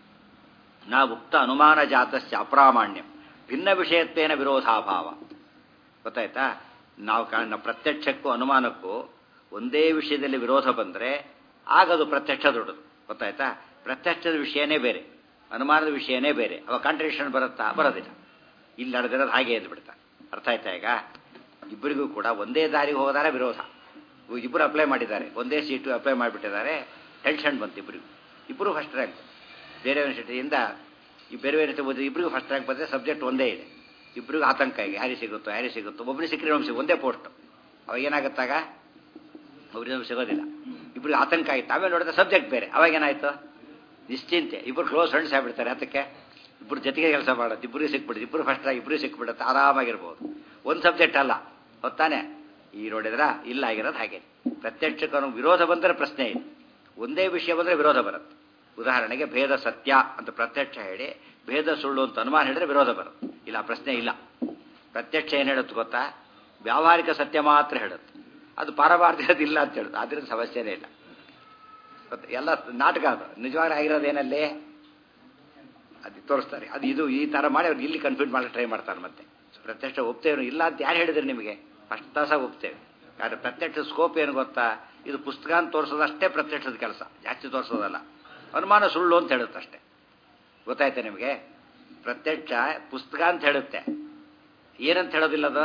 ನಾ ಉಕ್ತ ಅನುಮಾನ ಜಾತಸ್ಯ ಅಪ್ರಾಮಾಣ್ಯಂ ಭಿನ್ನ ವಿಷಯತ್ವೇನ ವಿರೋಧಾಭಾವ ಗೊತ್ತಾಯ್ತಾ ನಾವು ಕಾಣ ಪ್ರತ್ಯಕ್ಷಕ್ಕೂ ಅನುಮಾನಕ್ಕೂ ಒಂದೇ ವಿಷಯದಲ್ಲಿ ವಿರೋಧ ಬಂದರೆ ಆಗದು ಪ್ರತ್ಯಕ್ಷ ದೊಡ್ಡದು ಗೊತ್ತಾಯ್ತಾ ಪ್ರತ್ಯಕ್ಷದ ವಿಷಯನೇ ಬೇರೆ ಅನುಮಾನದ ವಿಷಯನೇ ಬೇರೆ ಅವ ಕಾಂಟ್ರಡಿಕ್ಷನ್ ಬರುತ್ತಾ ಬರೋದಿಲ್ಲ ಇಲ್ಲಿ ನಡೆದಿರೋದು ಹಾಗೆ ಎದ್ಬಿಡ್ತಾರೆ ಅರ್ಥ ಆಯ್ತಾ ಈಗ ಇಬ್ಬರಿಗೂ ಕೂಡ ಒಂದೇ ದಾರಿಗೆ ಹೋದಾರೆ ವಿರೋಧ ಇಬ್ಬರು ಅಪ್ಲೈ ಮಾಡಿದ್ದಾರೆ ಒಂದೇ ಸೀಟು ಅಪ್ಲೈ ಮಾಡಿಬಿಟ್ಟಿದ್ದಾರೆ ಟೆನ್ಷನ್ ಬಂತು ಇಬ್ಬರಿಗೂ ಇಬ್ಬರು ಫಸ್ಟ್ ರ್ಯಾಂಕ್ ಬೇರೆ ಯೂನಿವರ್ಸಿಟಿಯಿಂದ ಈ ಬೇರೆ ಬೇರೆ ಓದಿ ಇಬ್ಬರಿಗೂ ಫಸ್ಟ್ ರ್ಯಾಂಕ್ ಬಂದರೆ ಸಬ್ಜೆಕ್ಟ್ ಒಂದೇ ಇದೆ ಇಬ್ಬರಿಗೂ ಆತಂಕ ಈಗ ಯಾರಿಗೆ ಸಿಗುತ್ತೋ ಯಾರಿಗೆ ಸಿಗುತ್ತೋ ಒಬ್ಬರಿಗೆ ಸಿಕ್ಕರೆ ನಮ್ಗೆ ಸಿಗ ಒಂದೇ ಪೋಸ್ಟ್ ಅವಾಗ ಏನಾಗುತ್ತಾಗ ಒಬ್ಬರಿಗೆ ನಮ್ಗೆ ಸಿಗೋದಿಲ್ಲ ಇಬ್ಬರಿಗೆ ಆತಂಕ ಆಯ್ತು ಆಮೇಲೆ ನೋಡಿದ್ರೆ ಸಬ್ಜೆಕ್ಟ್ ಬೇರೆ ಅವಾಗ ಏನಾಯ್ತು ನಿಶ್ಚಿಂತೆ ಇಬ್ಬರು ಕ್ಲೋಸ್ ಫ್ರೆಂಡ್ಸ್ ಆಗಿಬಿಡ್ತಾರೆ ಅದಕ್ಕೆ ಇಬ್ಬರು ಜೊತೆಗೆ ಕೆಲಸ ಮಾಡೋದು ಇಬ್ಬರಿಗೆ ಸಿಕ್ಬಿಡುತ್ತೆ ಇಬ್ಬರು ಫಸ್ಟ್ ಆಗಿ ಇಬ್ಬರು ಸಿಕ್ಬಿಡುತ್ತೆ ಆರಾಮಾಗಿರ್ಬೋದು ಒಂದು ಸಬ್ಜೆಕ್ಟ್ ಅಲ್ಲ ಹೊತ್ತಾನೆ ಈ ನೋಡಿದ್ರ ಇಲ್ಲ ಆಗಿರೋದು ಹಾಗೆ ಪ್ರತ್ಯಕ್ಷಕ್ಕೂ ವಿರೋಧ ಬಂದರೆ ಪ್ರಶ್ನೆ ಇದೆ ಒಂದೇ ವಿಷಯ ಬಂದರೆ ವಿರೋಧ ಬರುತ್ತೆ ಉದಾಹರಣೆಗೆ ಭೇದ ಸತ್ಯ ಅಂತ ಪ್ರತ್ಯಕ್ಷ ಹೇಳಿ ಭೇದ ಸುಳ್ಳು ಅಂತ ಅನುಮಾನ ಹೇಳಿದ್ರೆ ವಿರೋಧ ಬರುತ್ತೆ ಇಲ್ಲ ಪ್ರಶ್ನೆ ಇಲ್ಲ ಪ್ರತ್ಯಕ್ಷ ಏನು ಹೇಳುತ್ತೆ ಗೊತ್ತಾ ವ್ಯಾವಹಾರಿಕ ಸತ್ಯ ಮಾತ್ರ ಹೇಳುತ್ತೆ ಅದು ಪಾರಮಾರ್ಥಿಕದ ಇಲ್ಲ ಅಂತ ಹೇಳುತ್ತೆ ಆದ್ರಿಂದ ಸಮಸ್ಯೆನೇ ಇಲ್ಲ ಮತ್ತೆ ಎಲ್ಲ ನಾಟಕ ಅದು ನಿಜವಾಗಿ ಆಗಿರೋದು ಏನಲ್ಲಿ ಅದು ತೋರಿಸ್ತಾರೆ ಅದು ಇದು ಈ ಥರ ಮಾಡಿ ಅವ್ರು ಇಲ್ಲಿ ಕನ್ಫ್ಯೂಸ್ ಮಾಡಕ್ಕೆ ಟ್ರೈ ಮಾಡ್ತಾರೆ ಮತ್ತೆ ಪ್ರತ್ಯಕ್ಷ ಒಪ್ತೇವೆ ಇಲ್ಲ ಅಂತ ಯಾರು ಹೇಳಿದ್ರು ನಿಮಗೆ ಅಷ್ಟು ತಾಸ ಒಪ್ತೇವೆ ಆದರೆ ಪ್ರತ್ಯಕ್ಷ ಸ್ಕೋಪ್ ಏನು ಗೊತ್ತಾ ಇದು ಪುಸ್ತಕ ಅಂತ ತೋರಿಸೋದಷ್ಟೇ ಪ್ರತ್ಯಕ್ಷದ ಕೆಲಸ ಜಾಸ್ತಿ ತೋರಿಸೋದಲ್ಲ ಅನುಮಾನ ಸುಳ್ಳು ಅಂತ ಹೇಳುತ್ತೆ ಅಷ್ಟೇ ಗೊತ್ತಾಯ್ತಾ ನಿಮಗೆ ಪ್ರತ್ಯಕ್ಷ ಪುಸ್ತಕ ಅಂತ ಹೇಳುತ್ತೆ ಏನಂತ ಹೇಳೋದಿಲ್ಲ ಅದು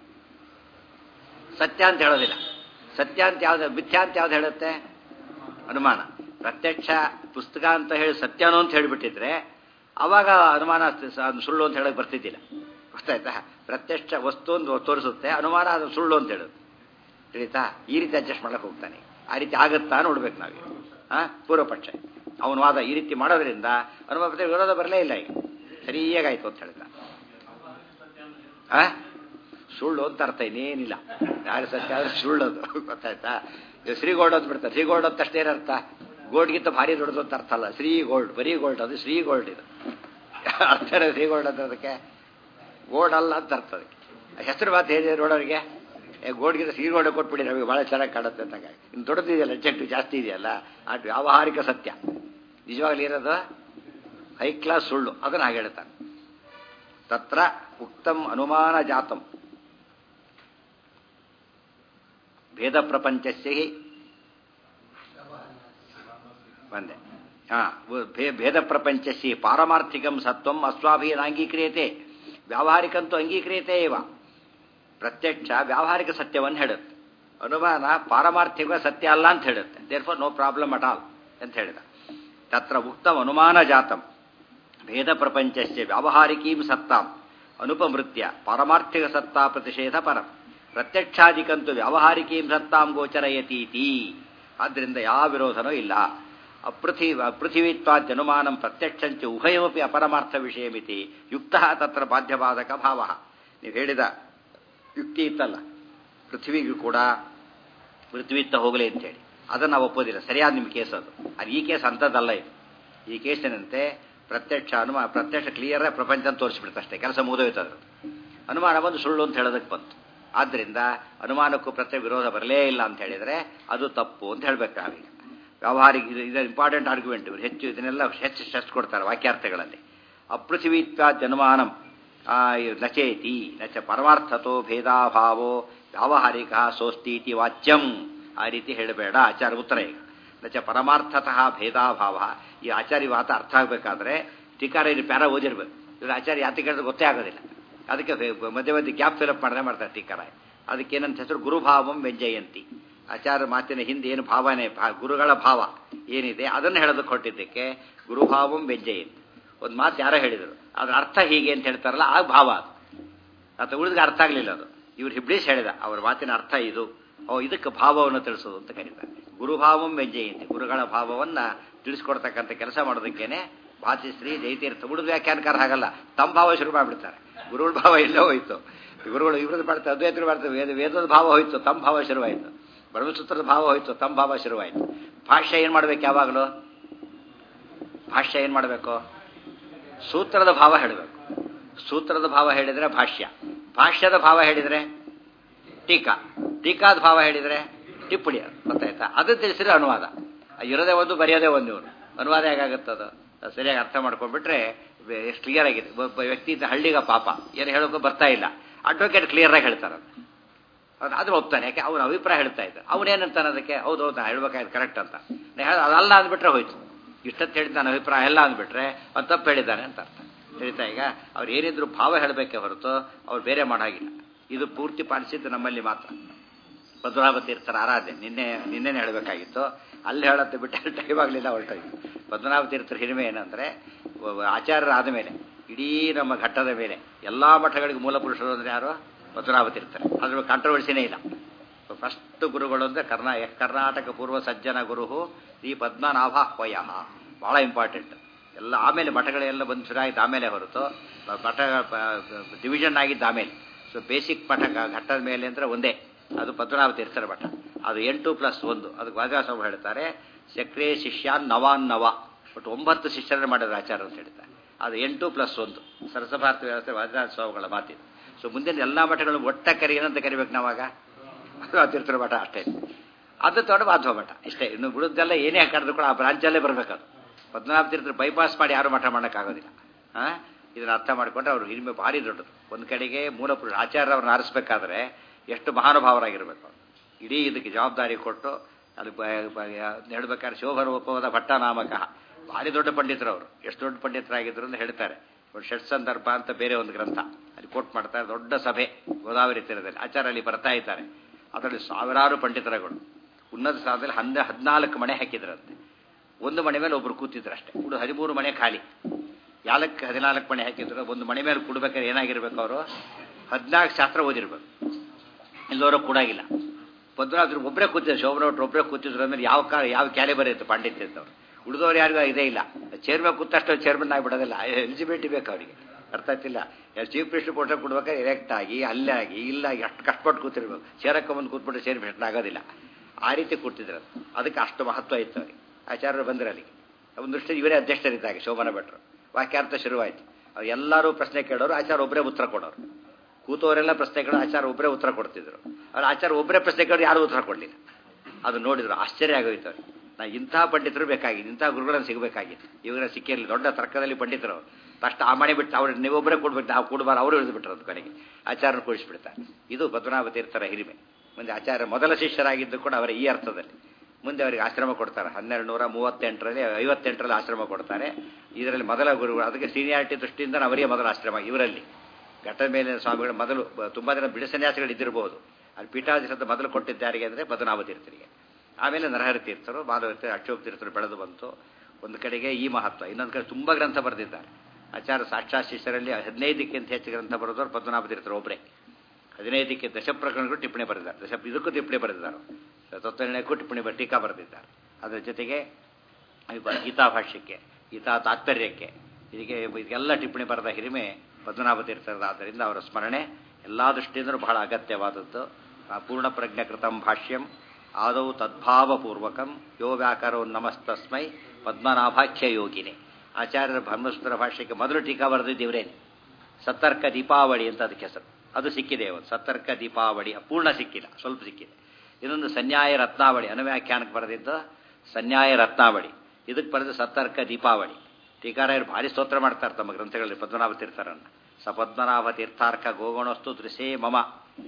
ಸತ್ಯ ಅಂತ ಹೇಳೋದಿಲ್ಲ ಸತ್ಯ ಅಂತ ಯಾವ್ದು ಮಿಥ್ಯಾ ಅಂತ ಯಾವ್ದು ಹೇಳುತ್ತೆ ಅನುಮಾನ ಪ್ರತ್ಯಕ್ಷ ಪುಸ್ತಕ ಅಂತ ಹೇಳಿ ಸತ್ಯನೋ ಅಂತ ಹೇಳಿಬಿಟ್ಟಿದ್ರೆ ಅವಾಗ ಅನುಮಾನ ಸುಳ್ಳು ಅಂತ ಹೇಳಕ್ ಬರ್ತಿದ್ದಿಲ್ಲ ಗೊತ್ತಾಯ್ತಾ ಪ್ರತ್ಯಕ್ಷ ವಸ್ತು ಒಂದು ತೋರಿಸುತ್ತೆ ಅನುಮಾನ ಅದು ಸುಳ್ಳು ಅಂತ ಹೇಳುತ್ತೆ ತಿಳಿತಾ ಈ ರೀತಿ ಅಡ್ಜಸ್ಟ್ ಮಾಡಕ್ಕೆ ಹೋಗ್ತಾನೆ ಆ ರೀತಿ ಆಗತ್ತಾ ನೋಡ್ಬೇಕು ನಾವು ಆ ಪೂರ್ವಪಕ್ಷ ಅವನ ವಾದ ಈ ರೀತಿ ಮಾಡೋದ್ರಿಂದ ಅನುಭವ ವಿರೋಧ ಬರಲೇ ಇಲ್ಲ ಈಗ ಸರಿಯಾಗಾಯ್ತು ಅಂತ ಹೇಳ್ತಾ ಆ ಸುಳ್ಳು ಅಂತ ಅರ್ಥ ಇನ್ನೇನಿಲ್ಲ ಯಾರು ಸತ್ಯ ಆದ್ರೆ ಸುಳ್ಳೋದು ಗೊತ್ತಾಯ್ತಾ ಶ್ರೀಗೋಲ್ಡ್ ಅಂತ ಬಿಡ್ತಾರೆ ಶ್ರೀಗೋಲ್ಡ್ ಅಂತ ಅಷ್ಟೇ ಅರ್ಥ ಗೋಲ್ಡ್ಗಿಂತ ಭಾರಿ ದೊಡ್ಡದು ಅಂತ ಅರ್ಥ ಅಲ್ಲ ಶ್ರೀ ಗೋಲ್ಡ್ ಬರೀ ಗೋಲ್ಡ್ ಅದು ಶ್ರೀ ಗೋಲ್ಡ್ ಇದು ಅರ್ಥ ಶ್ರೀ ಗೋಲ್ಡ್ ಅಂತ ಅದಕ್ಕೆ ಗೋಲ್ಡ್ ಅಲ್ಲ ಅಂತ ಅರ್ಥ ಅದಕ್ಕೆ ಹೆಸರು ಮಾತು ಹೇಳಿದ್ರೆ ನೋಡೋರಿಗೆ ಗೋಲ್ಡ್ಗಿಂತ ಶ್ರೀ ಗೋಲ್ಡ್ ಕೊಟ್ಬಿಡಿ ನಮಗೆ ಭಾಳ ಚೆನ್ನಾಗಿ ಕಾಣುತ್ತೆ ಅಂತ ಇನ್ನು ದೊಡ್ಡದಿದೆಯಲ್ಲ ಚೆಟ್ಟು ಜಾಸ್ತಿ ಇದೆಯಲ್ಲ ಆ ವ್ಯಾವಹಾರಿಕ ಸತ್ಯ ನಿಜವಾಗ್ಲೂ ಇರೋದು ಹೈ ಕ್ಲಾಸ್ ಸುಳ್ಳು ಅದನ್ನು ಹಾಗೆ ಹೇಳ್ತಾನೆ ತತ್ರ ಉಕ್ತಂ ಅನುಮಾನ ಜಾತಂ ಭೇದ ಪ್ರಪಂಚಸ್ಯ ಬಂದೆ ಹಾ ಭೇದ ಪ್ರಪಂಚಸ್ಯ ಪಾರಮಾರ್ಥಿಕಂ ಸತ್ವಂ ಅಸ್ವಾಭಿನ ಅಂಗೀಕ್ರಿಯತೆ ವ್ಯಾವಹಾರಿಕಂತೂ ಅಂಗೀಕ್ರಿಯತೆ ಇವ ಪ್ರತ್ಯಕ್ಷ ವ್ಯಾವಹಾರಿಕ ಸತ್ಯವನ್ನು ಹೇಳುತ್ತೆ ಅನುಮಾನ ಪಾರಮಾರ್ಥಿಕ ಸತ್ಯ ಅಲ್ಲ ಅಂತ ಹೇಳುತ್ತೆ therefore no problem at all ಅಂತ ಹೇಳಿದ ತತ್ರ ಉಕ್ತಂ ಅನುಮಾನ ಜಾತಂ ಭೇದ ಪ್ರಪಂಚಸ್ಯ ವ್ಯಾವಹಾರಿಕೀಂ ಸತ್ತಾಂ ಅನುಪಮೃತ್ಯ ಪಾರಮಾರ್ಥಿಕ ಸತ್ತಾ ಪ್ರತಿಷೇಧ ಪರಂ ಪ್ರತ್ಯಕ್ಷಾದಿಕಂತೂ ವ್ಯಾವಹಾರಿಕೀಂ ಸತ್ತಾಂ ಗೋಚರಯತೀತಿ ಆದ್ದರಿಂದ ಯಾವ ವಿರೋಧನೂ ಇಲ್ಲ ಅಪೃಥಿ ಪೃಥಿವಿತ್ವಾದ್ಯನುಮಾನಂ ಪ್ರತ್ಯಕ್ಷಂಚ ಉಭಯವಪಿ ಅಪರಮಾರ್ಥ ವಿಷಯಮಿತಿ ಯುಕ್ತ ತತ್ರ ಬಾಧ್ಯಬಾಧಕ ಭಾವ ನೀವು ಹೇಳಿದ ಯುಕ್ತಿ ಇತ್ತಲ್ಲ ಪೃಥ್ವಿಗೂ ಕೂಡ ಪೃಥ್ವಿತ್ತ ಹೋಗಲಿ ಅಂತೇಳಿ ಅದನ್ನು ನಾವು ಒಪ್ಪೋದಿಲ್ಲ ಸರಿಯಾದ ನಿಮ್ಮ ಕೇಸ್ ಅದು ಅದು ಈ ಕೇಸ್ ಅಂಥದ್ದಲ್ಲ ಇದು ಈ ಕೇಸಿನಂತೆ ಪ್ರತ್ಯಕ್ಷ ಅನುಮಾನ ಪ್ರತ್ಯಕ್ಷ ಕ್ಲಿಯರ್ ಪ್ರಪಂಚ ತೋರಿಸ್ಬಿಡುತ್ತೆ ಅಷ್ಟೇ ಕೆಲಸ ಮುಗಿದೋಯ್ತು ಅದ್ರ ಅನುಮಾನ ಬಂದು ಸುಳ್ಳು ಅಂತ ಹೇಳೋದಕ್ಕೆ ಬಂತು ಆದ್ದರಿಂದ ಅನುಮಾನಕ್ಕೂ ಪ್ರತ್ಯೇಕ ವಿರೋಧ ಬರಲೇ ಇಲ್ಲ ಅಂತ ಹೇಳಿದರೆ ಅದು ತಪ್ಪು ಅಂತ ಹೇಳ್ಬೇಕು ನಾವೀಗ ವ್ಯಾವಹಾರಿಕ ಇದು ಇಂಪಾರ್ಟೆಂಟ್ ಆರ್ಗ್ಯುಮೆಂಟ್ ಇವರು ಹೆಚ್ಚು ಇದನ್ನೆಲ್ಲ ಹೆಚ್ಚು ಸ್ಟ್ರೆಸ್ ಕೊಡ್ತಾರೆ ವಾಕ್ಯಾರ್ಥಗಳಲ್ಲಿ ಅಪೃಥಿವೀತ್ವಾದ್ಯನುಮಾನಂ ನಚೇತಿ ನಚ ಪರಮಾರ್ಥತೋ ಭೇದಾಭಾವೋ ವ್ಯಾವಹಾರಿಕ ಸೋಸ್ತೀತಿ ವಾಚ್ಯಂ ಆ ರೀತಿ ಹೇಳಬೇಡ ಆಚಾರ ಉತ್ತರ ಈಗ ನಚ ಪರಮಾರ್ಥತಃ ಭೇದಾಭಾವ ಈ ಆಚಾರ್ಯ ವಾತ ಅರ್ಥ ಆಗಬೇಕಾದ್ರೆ ಟೀಕಾರ ಇದು ಪ್ಯಾರ ಓದಿರ್ಬೇಕು ಇವ್ರು ಆಚಾರ್ಯ ಯಾತಿ ಕೇಳಿದ್ರೆ ಗೊತ್ತೇ ಆಗೋದಿಲ್ಲ ಅದಕ್ಕೆ ಮಧ್ಯೆ ಮಧ್ಯೆ ಗ್ಯಾಪ್ ಫಿಲಪ್ ಮಾಡದೆ ಮಾಡ್ತಾರೆ ಟೀಕಾರ ಅದಕ್ಕೆ ಏನಂತ ಹೆಸರು ಗುರುಭಾವಂ ವ್ಯಂಜಯಂತಿ ಆಚಾರ ಮಾತಿನ ಹಿಂದೆ ಏನು ಭಾವನೆ ಗುರುಗಳ ಭಾವ ಏನಿದೆ ಅದನ್ನು ಹೇಳೋದಕ್ಕೆ ಹೊಟ್ಟಿದ್ದಕ್ಕೆ ಗುರುಭಾವಂ ವ್ಯಂಜಯಂತಿ ಒಂದು ಮಾತು ಯಾರೋ ಹೇಳಿದರು ಅದ್ರ ಅರ್ಥ ಹೀಗೆ ಅಂತ ಹೇಳ್ತಾರಲ್ಲ ಆ ಭಾವ ಅದು ಅಥವಾ ಉಳಿದ್ರೆ ಅರ್ಥ ಆಗಲಿಲ್ಲ ಅದು ಇವ್ರು ಹಿಬ್ಳೀಸ್ ಹೇಳಿದ ಅವ್ರ ಮಾತಿನ ಅರ್ಥ ಇದು ಓ ಇದಕ್ಕೆ ಭಾವವನ್ನು ತಿಳಿಸೋದು ಅಂತ ಕರೀತಾರೆ ಗುರುಭಾವಂ ವ್ಯಂಜಯಂತಿ ಗುರುಗಳ ಭಾವವನ್ನ ತಿಳಿಸ್ಕೊಡ್ತಕ್ಕಂಥ ಕೆಲಸ ಮಾಡೋದಕ್ಕೇನೆ ಭಾತಿಶ್ರೀ ಜಯತೀರ್ಥ ಉಳಿದ ವ್ಯಾಖ್ಯಾನಕಾರ ಹಾಗಲ್ಲ ತಮ್ಮ ಭಾವ ಶುರು ಮಾಡಿಬಿಡ್ತಾರೆ ಗುರುಗಳ ಭಾವ ಎಲ್ಲೋ ಹೋಯ್ತು ಗುರುಗಳು ಇವ್ರದ್ದು ಮಾಡ್ತಾರೆ ಅದ್ವೈತರು ಮಾಡ್ತಾರೆ ವೇದ ವೇದದ ಭಾವ ಹೋಯ್ತು ತಮ್ಮ ಭಾವ ಶುರುವಾಯಿತು ಬ್ರಹ್ಮಸೂತ್ರದ ಭಾವ ಹೋಯ್ತು ತಮ್ಮ ಭಾವ ಶುರುವಾಯಿತು ಭಾಷ್ಯ ಏನು ಮಾಡ್ಬೇಕು ಯಾವಾಗಲೂ ಭಾಷ್ಯ ಏನು ಮಾಡಬೇಕು ಸೂತ್ರದ ಭಾವ ಹೇಳಬೇಕು ಸೂತ್ರದ ಭಾವ ಹೇಳಿದರೆ ಭಾಷ್ಯ ಭಾಷ್ಯದ ಭಾವ ಹೇಳಿದರೆ ಟೀಕಾ ಟೀಕಾದ ಭಾವ ಹೇಳಿದರೆ ಟಿಪ್ಪಣಿ ಗೊತ್ತಾಯ್ತಾ ಅದು ತಿಳಿಸಿದ್ರೆ ಅನುವಾದ ಇರೋದೇ ಒಂದು ಬರೆಯೋದೇ ಒಂದು ಇವನು ಅನುವಾದ ಹೇಗಾಗುತ್ತದು ಸರಿಯಾಗಿ ಅರ್ಥ ಮಾಡ್ಕೊಂಡ್ಬಿಟ್ರೆ ಎಷ್ಟು ಕ್ಲಿಯರ್ ಆಗಿದೆ ಒಬ್ಬ ವ್ಯಕ್ತಿ ಇದ್ದ ಹಳ್ಳಿಗ ಪಾಪ ಏನು ಹೇಳೋಕೆ ಬರ್ತಾ ಇಲ್ಲ ಅಡ್ವೊಕೇಟ್ ಕ್ಲಿಯರ್ ಆಗಿ ಹೇಳ್ತಾರೆ ಅದು ಆದ್ರೂ ಒಪ್ತಾನೆ ಯಾಕೆ ಅವ್ನ ಅಭಿಪ್ರಾಯ ಹೇಳ್ತಾ ಇದ್ದ ಅವನೇನಂತಾನೆ ಅದಕ್ಕೆ ಹೌದು ಹೌದು ನಾ ಹೇಳ್ಬೇಕಾಯ್ತು ಕರೆಕ್ಟ್ ಅಂತ ಅದಲ್ಲ ಅಂದ್ಬಿಟ್ರೆ ಹೋಯ್ತು ಇಷ್ಟೊತ್ತು ಹೇಳಿದ ನನ್ನ ಅಭಿಪ್ರಾಯ ಎಲ್ಲ ಅಂದ್ಬಿಟ್ರೆ ಅವ್ನು ತಪ್ಪು ಹೇಳಿದ್ದಾನೆ ಅಂತ ಅರ್ಥ ತಿಳಿತಾ ಈಗ ಅವ್ರು ಏನಿದ್ರು ಭಾವ ಹೇಳಬೇಕೆ ಹೊರತು ಅವ್ರು ಬೇರೆ ಮಾಡಾಗಿಲ್ಲ ಇದು ಪೂರ್ತಿ ಪಾಲಿಸಿದ್ದು ನಮ್ಮಲ್ಲಿ ಮಾತ್ರ ಪದ್ಮನಾಭ ತೀರ್ಥರ ಆರಾಧನೆ ನಿನ್ನೆ ನಿನ್ನೆನೇ ಹೇಳಬೇಕಾಗಿತ್ತು ಅಲ್ಲಿ ಹೇಳತ್ತೆ ಬಿಟ್ಟು ಟೈಮ್ ಆಗಲಿಲ್ಲ ಹೊರಟೋಯ್ತು ಪದ್ಮನಾಭ ತೀರ್ಥರ ಹಿರಿಮೆ ಏನಂದರೆ ಆಚಾರ್ಯರಾದ ಮೇಲೆ ಇಡೀ ನಮ್ಮ ಘಟ್ಟದ ಮೇಲೆ ಎಲ್ಲ ಮಠಗಳಿಗೆ ಮೂಲ ಪುರುಷರು ಅಂದರೆ ಯಾರು ಪದ್ಮನಾಭ ತೀರ್ಥರೇ ಅದ್ರ ಕಾಂಟ್ರವರ್ಸಿನೇ ಇಲ್ಲ ಫಸ್ಟ್ ಗುರುಗಳು ಅಂದರೆ ಕರ್ನಾ ಕರ್ನಾಟಕ ಪೂರ್ವ ಸಜ್ಜನ ಗುರು ಈ ಪದ್ಮನಾಭಾಹ್ವಯ ಭಾಳ ಇಂಪಾರ್ಟೆಂಟ್ ಎಲ್ಲ ಆಮೇಲೆ ಮಠಗಳೆಲ್ಲ ಬಂದು ಶುರುವಾಯಿತು ಆಮೇಲೆ ಹೊರತು ಮಠ ಡಿವಿಷನ್ ಆಗಿದ್ದು ಆಮೇಲೆ ಸೊ ಬೇಸಿಕ್ ಮಠ ಘಟ್ಟದ ಮೇಲೆ ಅಂದರೆ ಒಂದೇ ಅದು ಪದ್ಮನಾಭ ತೀರ್ಥರ ಮಠ ಅದು ಎಂಟು ಪ್ಲಸ್ ಒಂದು ಅದಕ್ಕೆ ವಾಜಾಸ್ವಾಮಿ ಹೇಳ್ತಾರೆ ಸಕ್ರಿಯ ಶಿಷ್ಯಾನ್ ನವಾನ್ ನವ ಬಟ್ ಒಂಬತ್ತು ಶಿಷ್ಯರನ್ನು ಮಾಡಿದ್ರು ಆಚಾರ ಅಂತ ಹೇಳ್ತಾರೆ ಅದು ಎಂಟು ಪ್ಲಸ್ ಒಂದು ಸರಸಭಾರತ ವ್ಯವಸ್ಥೆ ವಾಜರಾಜ ಸ್ವಾಮಿಗಳ ಮಾತಿದೆ ಸೊ ಮುಂದಿನ ಎಲ್ಲ ಮಠಗಳು ಒಟ್ಟ ಕರಿ ಏನಂತ ಕರಿಬೇಕು ನಾವಾಗ ತೀರ್ಥರ ಮಠ ಅಷ್ಟೇ ಅದು ತೊಗೊಂಡು ಮಾಧವ ಮಠ ಇಷ್ಟೇ ಇನ್ನು ಬಿಡುದ್ದೆಲ್ಲ ಏನೇ ಕರೆದ್ರು ಕೂಡ ಆ ಬ್ರಾಂಚಲ್ಲೇ ಬರಬೇಕದು ಪದ್ಮನಾಭ ತೀರ್ಥರು ಬೈಪಾಸ್ ಮಾಡಿ ಯಾರು ಮಠ ಮಾಡೋಕ್ಕಾಗೋದಿಲ್ಲ ಹಾಂ ಇದನ್ನು ಅರ್ಥ ಮಾಡಿಕೊಂಡ್ರೆ ಅವರು ಹಿರಿಮೆ ಭಾರಿ ದೊಡ್ಡದು ಒಂದು ಕಡೆಗೆ ಮೂಲ ಪುರುಷ ಆಚಾರ್ಯ ಅವ್ರನ್ನ ಆರಿಸ್ಬೇಕಾದ್ರೆ ಎಷ್ಟು ಮಹಾನುಭಾವರಾಗಿರಬೇಕು ಇಡೀ ಇದಕ್ಕೆ ಜವಾಬ್ದಾರಿ ಕೊಟ್ಟು ಅದು ಹೇಳ್ಬೇಕಾದ್ರೆ ಶೋಭರೂಪವಾದ ಭಟ್ಟನಾಮಕ ಭಾರಿ ದೊಡ್ಡ ಪಂಡಿತರು ಅವರು ಎಷ್ಟು ದೊಡ್ಡ ಪಂಡಿತರಾಗಿದ್ರು ಅಂತ ಹೇಳ್ತಾರೆ ಒಂದು ಷಟ್ ಸಂದರ್ಭ ಅಂತ ಬೇರೆ ಒಂದು ಗ್ರಂಥ ಅಲ್ಲಿ ಕೋಟ್ ಮಾಡ್ತಾರೆ ದೊಡ್ಡ ಸಭೆ ಗೋದಾವರಿ ತೀರದಲ್ಲಿ ಆಚಾರ ಅಲ್ಲಿ ಬರ್ತಾ ಇದ್ದಾರೆ ಅದರಲ್ಲಿ ಸಾವಿರಾರು ಪಂಡಿತರಗಳು ಉನ್ನತ ಸ್ಥಾನದಲ್ಲಿ ಹಂದ ಹದಿನಾಲ್ಕು ಮನೆ ಹಾಕಿದ್ರಂತೆ ಒಂದು ಮನೆ ಮೇಲೆ ಒಬ್ರು ಕೂತಿದ್ರು ಅಷ್ಟೇ ಕುಡು ಹದಿಮೂರು ಮನೆ ಖಾಲಿ ಯಾಲಕ್ಕೆ ಹದಿನಾಲ್ಕು ಮನೆ ಹಾಕಿದ್ರು ಒಂದು ಮನೆ ಮೇಲೆ ಕುಡ್ಬೇಕಾದ್ರೆ ಏನಾಗಿರ್ಬೇಕು ಅವರು ಹದಿನಾಲ್ಕು ಶಾಸ್ತ್ರ ಓದಿರ್ಬೇಕು ಎಲ್ಲರೂ ಕೂಡಾಗಿಲ್ಲ ಪದ್ಮನಾಭರು ಒಬ್ಬರೇ ಕೂತಿದ್ರು ಶೋಭನವ್ರು ಒಬ್ಬರೇ ಕೂತಿದ್ರು ಅಂದ್ರೆ ಯಾವ ಕಾಲ ಯಾವ ಕ್ಯಾಲಿಬರ್ ಇತ್ತು ಪಾಂಡಿತ್ಯ ಇದ್ದವ್ರು ಉಳಿದವ್ರು ಯಾರಿಗೂ ಇದೇ ಇಲ್ಲ ಚೇರ್ಮನ್ ಕೂತಷ್ಟು ಚೇರ್ಮನ್ ಆಗಿಬಿಡೋದಿಲ್ಲ ಎಲಿಜಿಬಿಲಿಟಿ ಬೇಕು ಅವರಿಗೆ ಅರ್ಥ ಆಗ್ತಿಲ್ಲ ಚೀಫ್ ಮಿನಿಸ್ಟರ್ ಪೋಸ್ಟರ್ ಕೊಡ್ಬೇಕಾದ್ರೆ ಎಲೆಕ್ಟ್ ಆಗಿ ಅಲ್ಲಾಗಿ ಇಲ್ಲಾಗಿ ಅಷ್ಟು ಕಷ್ಟಪಟ್ಟು ಕೂತಿರ್ಬೇಕು ಚೇರಕ್ಕೆ ಬಂದು ಕೂತ್ಬಿಟ್ರೆ ಚೇರ್ ಮಿನಿಸ್ಟರ್ ಆಗೋದಿಲ್ಲ ಆ ರೀತಿ ಕೂತಿದ್ರು ಅದಕ್ಕೆ ಅಷ್ಟು ಮಹತ್ವ ಇತ್ತು ಅವ್ರಿಗೆ ಆಚಾರ್ಯರು ಬಂದ್ರೆ ಅಲ್ಲಿಗೆ ಒಂದು ದೃಷ್ಟಿ ಇವರೇ ಅಧ್ಯಕ್ಷರಿದ್ದಾಗ ಶೋಭನ ಭಟ್ರು ವಾಕ್ಯಾರ್ಥ ಶುರುವಾಯಿತು ಅವ್ರು ಎಲ್ಲರೂ ಪ್ರಶ್ನೆ ಕೇಳೋರು ಆಚಾರ ಒಬ್ಬರೇ ಉತ್ತರ ಕೊಡೋರು ಕೂತವರೆಲ್ಲ ಪ್ರಶ್ನೆ ಕೇಳೋ ಆಚಾರ ಒಬ್ಬರೇ ಉತ್ತರ ಕೊಡ್ತಿದ್ರು ಅವ್ರು ಆಚಾರ ಒಬ್ಬರೇ ಪ್ರಶ್ನೆ ಕೇಳೋರು ಯಾರೂ ಉತ್ತರ ಕೊಡಲಿಲ್ಲ ಅದು ನೋಡಿದ್ರು ಆಶ್ಚರ್ಯ ಆಗೋಯ್ತು ಅವ್ರಿಗೆ ನಾ ಇಂತಹ ಪಂಡಿತರು ಬೇಕಾಗಿತ್ತು ಇಂತಹ ಗುರುಗಳನ್ನು ಸಿಗಬೇಕಾಗಿತ್ತು ಇವಾಗ ಸಿಕ್ಕಿರಲಿ ದೊಡ್ಡ ತರ್ಕದಲ್ಲಿ ಪಂಡಿತರು ಫಸ್ಟ್ ಆ ಮನೆ ಬಿಟ್ಟು ಅವ್ರು ನೀವೊಬ್ಬರೇ ಕೊಡ್ಬೇಕು ನಾವು ಕೊಡಬಾರ ಅವರು ಹಿಡಿದು ಬಿಟ್ಟರು ಅದು ಕೊನೆಗೆ ಆಚಾರ್ಯನ ಕೂಡಿಸ್ಬಿಡ್ತಾರೆ ಇದು ಪದ್ಮನಾಭ ತೀರ್ಥರ ಹಿರಿಮೆ ಮುಂದೆ ಆಚಾರ್ಯ ಮೊದಲ ಶಿಷ್ಯರಾಗಿದ್ದು ಕೂಡ ಅವರ ಈ ಅರ್ಥದಲ್ಲಿ ಮುಂದೆ ಅವರಿಗೆ ಆಶ್ರಮ ಕೊಡ್ತಾರೆ ಹನ್ನೆರಡು ನೂರ ಮೂವತ್ತೆಂಟರಲ್ಲಿ ಐವತ್ತೆಂಟರಲ್ಲಿ ಆಶ್ರಮ ಕೊಡ್ತಾರೆ ಇದರಲ್ಲಿ ಮೊದಲ ಗುರುಗಳು ಅದಕ್ಕೆ ಸೀನಿಯಾರಿಟಿ ದೃಷ್ಟಿಯಿಂದ ಅವರಿಗೆ ಮೊದಲ ಆಶ್ರಮ ಇವರಲ್ಲಿ ಘಟ್ಟದ ಮೇಲಿನ ಸ್ವಾಮಿಗಳು ಮೊದಲು ತುಂಬ ಜನ ಬಿಡ ಸನ್ಯಾಸಿಗಳು ಇದ್ದಿರಬಹುದು ಅಲ್ಲಿ ಪೀಠಾಧಿಸದ ಮೊದಲು ಕೊಟ್ಟಿದ್ದಾರಿಗೆ ಅಂದರೆ ಪದ್ಮನಾಭ ತೀರ್ಥರಿಗೆ ಆಮೇಲೆ ನರಹರಿ ತೀರ್ಥರು ಮಾಧವ ತೀರ್ಥ ಅಕ್ಷೋಭ ತೀರ್ಥರು ಬೆಳೆದು ಬಂತು ಒಂದು ಕಡೆಗೆ ಈ ಮಹತ್ವ ಇನ್ನೊಂದು ಕಡೆ ತುಂಬ ಗ್ರಂಥ ಬರೆದಿದ್ದಾರೆ ಆಚಾರ್ಯ ಸಾಕ್ಷಾತ್ ಶಿಷ್ಯರಲ್ಲಿ ಹದಿನೈದಕ್ಕಿಂತ ಹೆಚ್ಚು ಗ್ರಂಥ ಬರೆದವರು ಪದ್ಮನಾಭ ತೀರ್ಥರು ಒಬ್ಬರೇ ಹದಿನೈದಕ್ಕೆ ದಶ ಪ್ರಕರಣಗಳು ಟಿಪ್ಪಣಿ ಬರೆದಿದ್ದಾರೆ ದಶ ಇದಕ್ಕೂ ಟಿಪ್ಪಣಿ ಬರೆದಿದ್ದಾರೆ ತತ್ವನಿರ್ಣಯಕ್ಕೂ ಟಿಪ್ಪಣಿ ಬರ ಟೀಕಾ ಬರೆದಿದ್ದಾರೆ ಅದರ ಜೊತೆಗೆ ಗೀತಾ ಭಾಷ್ಯಕ್ಕೆ ಗೀತಾ ತಾತ್ಪರ್ಯಕ್ಕೆ ಇದಕ್ಕೆ ಇದಕ್ಕೆಲ್ಲ ಟಿಪ್ಪಣಿ ಬರೆದ ಹಿರಿಮೆ ಪದ್ಮನಾಭ ತೀರ್ಥರಾದ್ದರಿಂದ ಅವರ ಸ್ಮರಣೆ ಎಲ್ಲ ದೃಷ್ಟಿಯಿಂದಲೂ ಬಹಳ ಅಗತ್ಯವಾದದ್ದು ಪೂರ್ಣ ಪ್ರಜ್ಞಕೃತಂ ಭಾಷ್ಯಂ ಆದೌ ತದ್ಭಾವಪೂರ್ವಕಂ ಯೋ ವ್ಯಾಕರೋ ನಮಸ್ತಸ್ಮೈ ಪದ್ಮನಾಭಾಖ್ಯ ಯೋಗಿನಿ ಆಚಾರ್ಯರ ಬ್ರಹ್ಮಸೂತ್ರ ಭಾಷ್ಯಕ್ಕೆ ಮೊದಲು ಟೀಕಾ ಬರೆದಿದ್ದು ಇವರೇನೆ ಸತ್ತರ್ಕ ದೀಪಾವಳಿ ಅಂತ ಅದಕ್ಕೆ ಹೆಸರು ಅದು ಸಿಕ್ಕಿದೆ ಒಂದು ಸತ್ತರ್ಕ ದೀಪಾವಳಿ ಪೂರ್ಣ ಸಿಕ್ಕಿಲ್ಲ ಸ್ವಲ್ಪ ಸಿಕ್ಕಿದೆ ಇನ್ನೊಂದು ಸನ್ಯಾಯ ರತ್ನಾವಳಿ ಅನುವ್ಯಾಖ್ಯಾನಕ್ಕೆ ಬರೆದಿದ್ದು ಸನ್ಯಾಯ ರತ್ನಾವಳಿ ಇದಕ್ಕೆ ಬರೆದು ಸತ್ತರ್ಕ ದೀಪಾವಳಿ ಟೀಕಾರಾಯರು ಭಾರಿ ಸ್ತೋತ್ರ ಮಾಡ್ತಾರೆ ತಮ್ಮ ಗ್ರಂಥಗಳಲ್ಲಿ ಪದ್ಮನಾಭ ತೀರ್ಥರನ್ನು ಸ ಪದ್ಮನಾಭ ತೀರ್ಥಾರ್ಕ ಗೋಗಣಸ್ತು ದೃಶೇ ಮಮ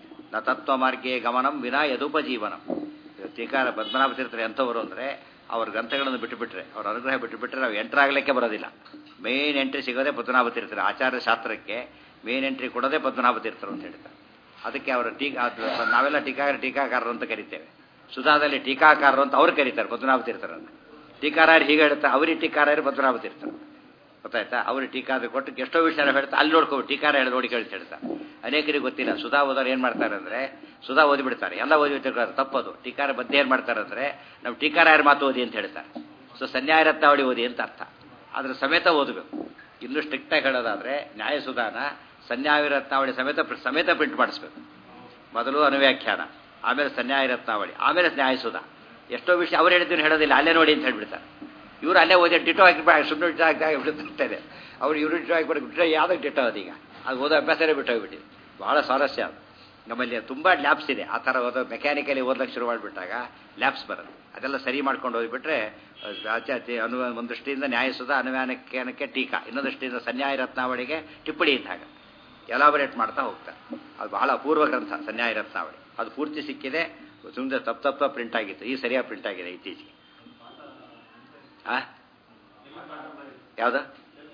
ನ ತತ್ವ ಮಾರ್ಗೇ ಗಮನಂ ವಿನಾ ಯದುಪಜೀವನಂ ಟೀಕಾರ ಪದ್ಮನಾಭ ತೀರ್ಥರು ಎಂಥವರು ಅಂದರೆ ಅವ್ರ ಗ್ರಂಥಗಳನ್ನು ಬಿಟ್ಟುಬಿಟ್ರೆ ಅವ್ರ ಅನುಗ್ರಹ ಬಿಟ್ಟುಬಿಟ್ರೆ ನಾವು ಎಂಟ್ರ್ ಆಗಲಿಕ್ಕೆ ಬರೋದಿಲ್ಲ ಮೇನ್ ಎಂಟ್ರಿ ಸಿಗೋದೇ ಪದ್ಮನಾಭ ತೀರ್ಥರು ಆಚಾರ್ಯ ಶಾಸ್ತ್ರಕ್ಕೆ ಮೇನ್ ಎಂಟ್ರಿ ಕೊಡೋದೇ ಪದ್ಮನಾಭ ತೀರ್ಥರು ಅಂತ ಹೇಳ್ತಾರೆ ಅದಕ್ಕೆ ಅವರ ಟೀಕಾ ನಾವೆಲ್ಲ ಟೀಕಾ ಟೀಕಾಕಾರರು ಅಂತ ಕರಿತೇವೆ ಸುಧಾದಲ್ಲಿ ಟೀಕಾಕಾರರು ಅಂತ ಅವ್ರು ಕರೀತಾರೆ ಪದ್ಮನಾಭ ತೀರ್ಥರನ್ನು ಟೀಕಾರಾಯರು ಹೀಗೆ ಹೇಳ್ತಾರೆ ಅವರಿಗೆ ಟೀಕಾರಾಯರು ಪದ್ಮನಾಭ ತೀರ್ಥರು ಗೊತ್ತಾಯ್ತಾ ಅವರು ಟೀಕಾದ ಕೊಟ್ಟು ಎಷ್ಟೋ ವಿಷಯ ಹೇಳ್ತಾ ಅಲ್ಲಿ ನೋಡ್ಕೋ ಟೀಕಾರ ಹೇಳಿ ನೋಡಿ ಕೇಳಿ ಹೇಳ್ತಾರೆ ಅನೇಕರಿಗೆ ಗೊತ್ತಿಲ್ಲ ಸುಧಾ ಓದೋರು ಏನು ಮಾಡ್ತಾರೆ ಅಂದರೆ ಸುಧಾ ಓದಿಬಿಡ್ತಾರೆ ಎಲ್ಲ ಓದಿಬಿಟ್ಟಿರ್ತಾರೆ ತಪ್ಪದು ಟೀಕಾರ ಮಧ್ಯೆ ಏನು ಮಾಡ್ತಾರೆ ಅಂದರೆ ನಾವು ಟೀಕಾರಾಯರ ಮಾತು ಓದಿ ಅಂತ ಹೇಳ್ತಾರೆ ಸೊ ಸನ್ಯಾಯ ರತ್ನಾವಳಿ ಓದಿ ಅಂತ ಅರ್ಥ ಅದ್ರ ಸಮೇತ ಓದಬೇಕು ಇನ್ನೂ ಸ್ಟ್ರಿಕ್ಟಾಗಿ ಹೇಳೋದಾದರೆ ನ್ಯಾಯಸುಧಾನ ಸನ್ಯಾಯ ರತ್ನಾವಳಿ ಸಮೇತ ಸಮೇತ ಪ್ರಿಂಟ್ ಮಾಡಿಸ್ಬೇಕು ಮೊದಲು ಅನುವ್ಯಾಖ್ಯಾನ ಆಮೇಲೆ ಸನ್ಯಾಯ ರತ್ನಾವಳಿ ಆಮೇಲೆ ನ್ಯಾಯಸುಧ ಎಷ್ಟೋ ವಿಷಯ ಅವ್ರು ಹೇಳಿದ್ದೀನಿ ಹೇಳೋದಿಲ್ಲ ಅಲ್ಲೇ ನೋಡಿ ಅಂತ ಹೇಳ್ಬಿಡ್ತಾರೆ ಇವರು ಅಲ್ಲೇ ಓದಿ ಟಿಟೋ ಹಾಕಿ ಸುಮ್ಮನೆ ಬಿಡ್ತಾರೆ ಅವ್ರು ಇವರು ಟಿಟೋ ಹಾಕಿಬಿಟ್ಟು ಬಿಟ್ಟರೆ ಯಾವುದಕ್ಕೆ ಟಿಟೋ ಅದೀಗ ಅದು ಓದೋ ಅಭ್ಯಾಸನೇ ಬಿಟ್ಟು ಹೋಗ್ಬಿಟ್ಟಿದೆ ಭಾಳ ಸ್ವಾರಸ್ಯ ಅದು ನಮ್ಮಲ್ಲಿ ತುಂಬ ಲ್ಯಾಬ್ಸ್ ಇದೆ ಆ ಥರ ಓದೋ ಮೆಕ್ಯಾನಿಕಲಿ ಓದಕ್ಕೆ ಶುರು ಮಾಡಿಬಿಟ್ಟಾಗ ಲ್ಯಾಬ್ಸ್ ಬರುತ್ತೆ ಅದೆಲ್ಲ ಸರಿ ಮಾಡ್ಕೊಂಡು ಹೋಗಿಬಿಟ್ರೆ ಆಚಾತಿ ಅನು ಒಂದು ದೃಷ್ಟಿಯಿಂದ ನ್ಯಾಯಸುಧ ಅನುವ್ಯಾಖ್ಯಾನಕ್ಕೆ ಟೀಕಾ ಇನ್ನೊಂದು ದೃಷ್ಟಿಯಿಂದ ಸನ್ಯಾಯ ರತ್ನಾವಳಿಗೆ ಟಿಪ್ಪಣಿ ಇದ್ದಾಗ ಎಲಾಬರೇಟ್ ಮಾಡ್ತಾ ಹೋಗ್ತಾರೆ ಅದು ಬಹಳ ಅಪೂರ್ವ ಗ್ರಂಥ ಸನ್ಯಾಯ ರತ್ನಾವಳಿ ಅದು ಪೂರ್ತಿ ಸಿಕ್ಕಿದೆ ಸುಮ್ಮನೆ ತಪ್ಪು ತಪ್ಪ ಪ್ರಿಂಟ್ ಆಗಿತ್ತು ಈ ಸರಿಯಾಗಿ ಪ್ರಿಂಟ್ ಆಗಿದೆ ಇತ್ತೀಚೆಗೆ ಆ ಯಾವುದು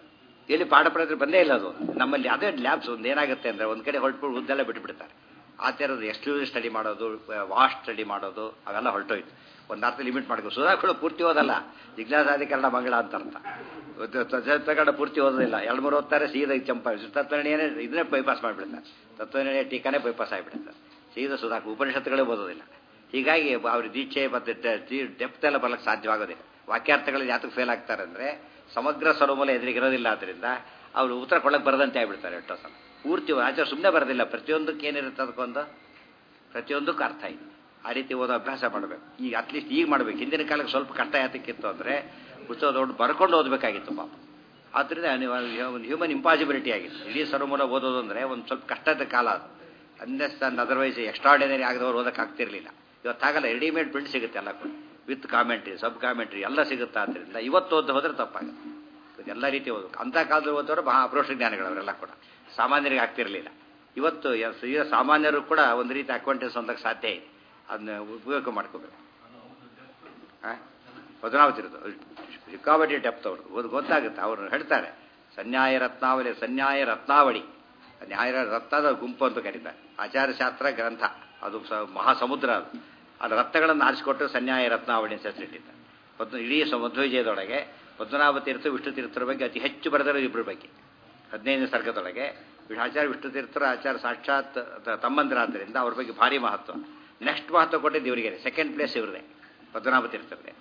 ಎಲ್ಲಿ ಪಾಠ ಪ್ರಯತ್ನ ಬಂದೇ ಇಲ್ಲ ಅದು ನಮ್ಮಲ್ಲಿ ಅದೇ ಲ್ಯಾಬ್ಸ್ ಒಂದು ಏನಾಗುತ್ತೆ ಅಂದರೆ ಒಂದು ಕಡೆ ಹೊರಟ್ಬಿಟ್ಟು ಉದ್ದೆಲ್ಲ ಬಿಟ್ಬಿಡ್ತಾರೆ ಆ ಥರದ್ದು ಎಕ್ಸ್ಕ್ಲೂಸಿವ್ ಸ್ಟಡಿ ಮಾಡೋದು ವಾಸ್ಟ್ ಸ್ಟಡಿ ಮಾಡೋದು ಅವೆಲ್ಲ ಹೊರಟೋಯ್ತು ಒಂದು ಅರ್ಥ ಲಿಮಿಟ್ ಮಾಡ್ಕೋ ಸುಧಾಕಳು ಪೂರ್ತಿ ಓದಲ್ಲ ಜಿಜ್ಞಾಸಾಧಿಕರಣ ಮಂಗಳ ಅಂತ ಅರ್ಥ ತಗೊಂಡ ಪೂರ್ತಿ ಓದೋದಿಲ್ಲ ಎರಡು ಮೂರು ಓದ್ತಾರೆ ಸೀದಾ ಚಂಪ ತತ್ವನಿರ್ಣಯನೇ ಇದನ್ನೇ ಬೈಪಾಸ್ ಮಾಡಿಬಿಡ್ತಾರೆ ತತ್ವನಿರ್ಣಯ ಟೀಕಾನೇ ಬೈಪಾಸ್ ಆಗಿಬಿಡುತ್ತೆ ಸೀದಾ ಸುಧಾಕ ಉಪನಿಷತ್ತುಗಳೇ ಓದೋದಿಲ್ಲ ಹೀಗಾಗಿ ಅವ್ರ ದೀಕ್ಷೆ ಮತ್ತು ಡೆಪ್ತ್ ಎಲ್ಲ ಬರ್ಲಿಕ್ಕೆ ಸಾಧ್ಯವಾಗೋದಿಲ್ಲ ವಾಕ್ಯಾರ್ಥಗಳು ಯಾತಕ್ಕೆ ಫೇಲ್ ಆಗ್ತಾರೆ ಅಂದರೆ ಸಮಗ್ರ ಸ್ವರಮೂಲ ಎದುರಿಗಿರೋದಿಲ್ಲ ಆದ್ದರಿಂದ ಅವರು ಉತ್ತರ ಕೊಡಕ್ಕೆ ಬರದಂತೆ ಆಗ್ಬಿಡ್ತಾರೆ ಎಷ್ಟೋ ಸಲ ಪೂರ್ತಿ ಆಚಾರ ಸುಮ್ಮನೆ ಬರೋದಿಲ್ಲ ಪ್ರತಿಯೊಂದಕ್ಕೆ ಏನಿರುತ್ತೆ ಅದಕ್ಕೊಂದು ಪ್ರತಿಯೊಂದಕ್ಕೂ ಅರ್ಥ ಇದೆ ಆ ರೀತಿ ಓದೋ ಅಭ್ಯಾಸ ಮಾಡಬೇಕು ಈಗ ಅಟ್ಲೀಸ್ಟ್ ಈಗ ಮಾಡಬೇಕು ಹಿಂದಿನ ಕಾಲಕ್ಕೆ ಸ್ವಲ್ಪ ಕಷ್ಟ ಯಾತಕ್ಕಿತ್ತು ಅಂದರೆ ಪುಸ್ತಕ ದೊಡ್ಡ ಬರ್ಕೊಂಡು ಓದಬೇಕಾಗಿತ್ತು ಪಾಪ ಆದ್ದರಿಂದ ಒಂದು ಹ್ಯೂಮನ್ ಇಂಪಾಸಿಬಿಲಿಟಿ ಆಗಿತ್ತು ಇಡೀ ಸರ್ವಮೂಲ ಓದೋದು ಅಂದರೆ ಒಂದು ಸ್ವಲ್ಪ ಕಷ್ಟದ ಕಾಲ ಅದು ಅನ್ನೆಸ್ ಅಂಡ್ ಅದರ್ವೈಸ್ ಎಕ್ಸ್ಟ್ರಾರ್ಡಿನರಿ ಆಗದವ್ರು ಓದೋಕ್ಕಾಗ್ತಿರ್ಲಿಲ್ಲ ಇವತ್ತಾಗಲ್ಲ ರೆಡಿಮೇಡ್ ಪ್ರಿಂಟ್ ಸಿಗುತ್ತೆ ಎಲ್ಲ ಕೂಡ ವಿತ್ ಕಾಮೆಂಟ್ರಿ ಸಬ್ ಕಾಮೆಂಟ್ರಿ ಎಲ್ಲ ಸಿಗುತ್ತೆ ಆದ್ದರಿಂದ ಇವತ್ತು ಓದ ಹೋದ್ರೆ ತಪ್ಪಾಗುತ್ತೆ ಎಲ್ಲ ರೀತಿ ಓದಬೇಕು ಅಂಥ ಕಾಲದಲ್ಲಿ ಓದೋರು ಮಹಾ ಅಪ್ರೋಷ ಜ್ಞಾನಿಗಳವರೆಲ್ಲ ಕೂಡ ಸಾಮಾನ್ಯರಿಗೆ ಆಗ್ತಿರಲಿಲ್ಲ ಇವತ್ತು ಈಗ ಸಾಮಾನ್ಯರು ಕೂಡ ಒಂದು ರೀತಿ ಅಕ್ವೆಂಟೆನ್ಸ್ ಹೊಂದಕ್ಕೆ ಸಾಧ್ಯ ಇದೆ ಅದನ್ನ ಉಪಯೋಗ ಮಾಡ್ಕೋಬೇಕು ಹಾಂ ಭದ್ರಾವತಿರೋದು ಸಿಕ್ಕಾಬಟ್ಟಿ ಡೆಪ್ತ್ ಅವರು ಓದ್ ಗೊತ್ತಾಗುತ್ತೆ ಅವರು ಹೇಳ್ತಾರೆ ಸನ್ಯಾಯ ರತ್ನಾವಳಿ ಸನ್ಯಾಯ ರತ್ನಾವಳಿ ನ್ಯಾಯ ರತ್ನದ ಗುಂಪು ಅಂತ ಕರೀತಾರೆ ಆಚಾರಶಾಸ್ತ್ರ ಗ್ರಂಥ ಅದು ಸ ಮಹಾಸಮುದ್ರ ಅದು ಅದು ರತ್ನಗಳನ್ನು ಆರಿಸಿಕೊಟ್ಟು ಸನ್ಯಾಯ ರತ್ನಾವಳಿ ಅಂತ ಹೆಸರಿಟ್ಟಿದ್ದಾರೆ ಮತ್ತು ಇಡೀ ಮಧ್ವವಿಜಯದೊಳಗೆ ಪದ್ಮನಾಭ ತೀರ್ಥ ವಿಷ್ಣು ತೀರ್ಥರ ಬಗ್ಗೆ ಅತಿ ಹೆಚ್ಚು ಬರೆದಿರೋ ಇಬ್ಬರ ಬಗ್ಗೆ ಹದಿನೈದನೇ ಸರ್ಗದೊಳಗೆ ಆಚಾರ್ಯ ವಿಷ್ಣು ತೀರ್ಥರ ಆಚಾರ ಸಾಕ್ಷಾತ್ ತಮ್ಮಂದಿರಾದ್ದರಿಂದ ಅವ್ರ ಬಗ್ಗೆ ಭಾರಿ ಮಹತ್ವ ನೆಕ್ಸ್ಟ್ ಮಹತ್ವ ಕೊಟ್ಟಿದ್ದು ಇವರಿಗೆ ಸೆಕೆಂಡ್ ಪ್ಲೇಸ್ ಇವ್ರದೇ ಪದ್ಮನಾಭ ತೀರ್ಥರದೇ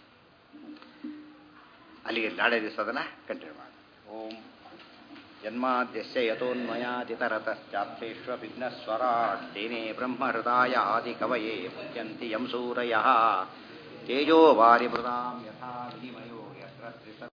ಅಲ್ಲಿಗೆ ನಾಳೆ ದಿವಸ ಅದನ್ನು ಕಂಟಿನ್ಯೂ ಮಾಡಿ ಓಂ ಜನ್ಮಾದ್ಯಸ್ಯ ಯಥೋನ್ಮಯಾದಿತರತಶ್ಚಾಪ್ತೇಶ್ವ ವಿಘ್ನಸ್ವರಾಟ್ ತೇನೇ ಬ್ರಹ್ಮಹೃದಾಯ ಆದಿಕವಯೇ ಮುಚ್ಯಂತಿ ಯಂ ಸೂರಯಃ ತೇಜೋ ವಾರಿ ಮೃದಾಂ ಯಥಾ ವಿನಿಮಯೋ ಯತ್ರ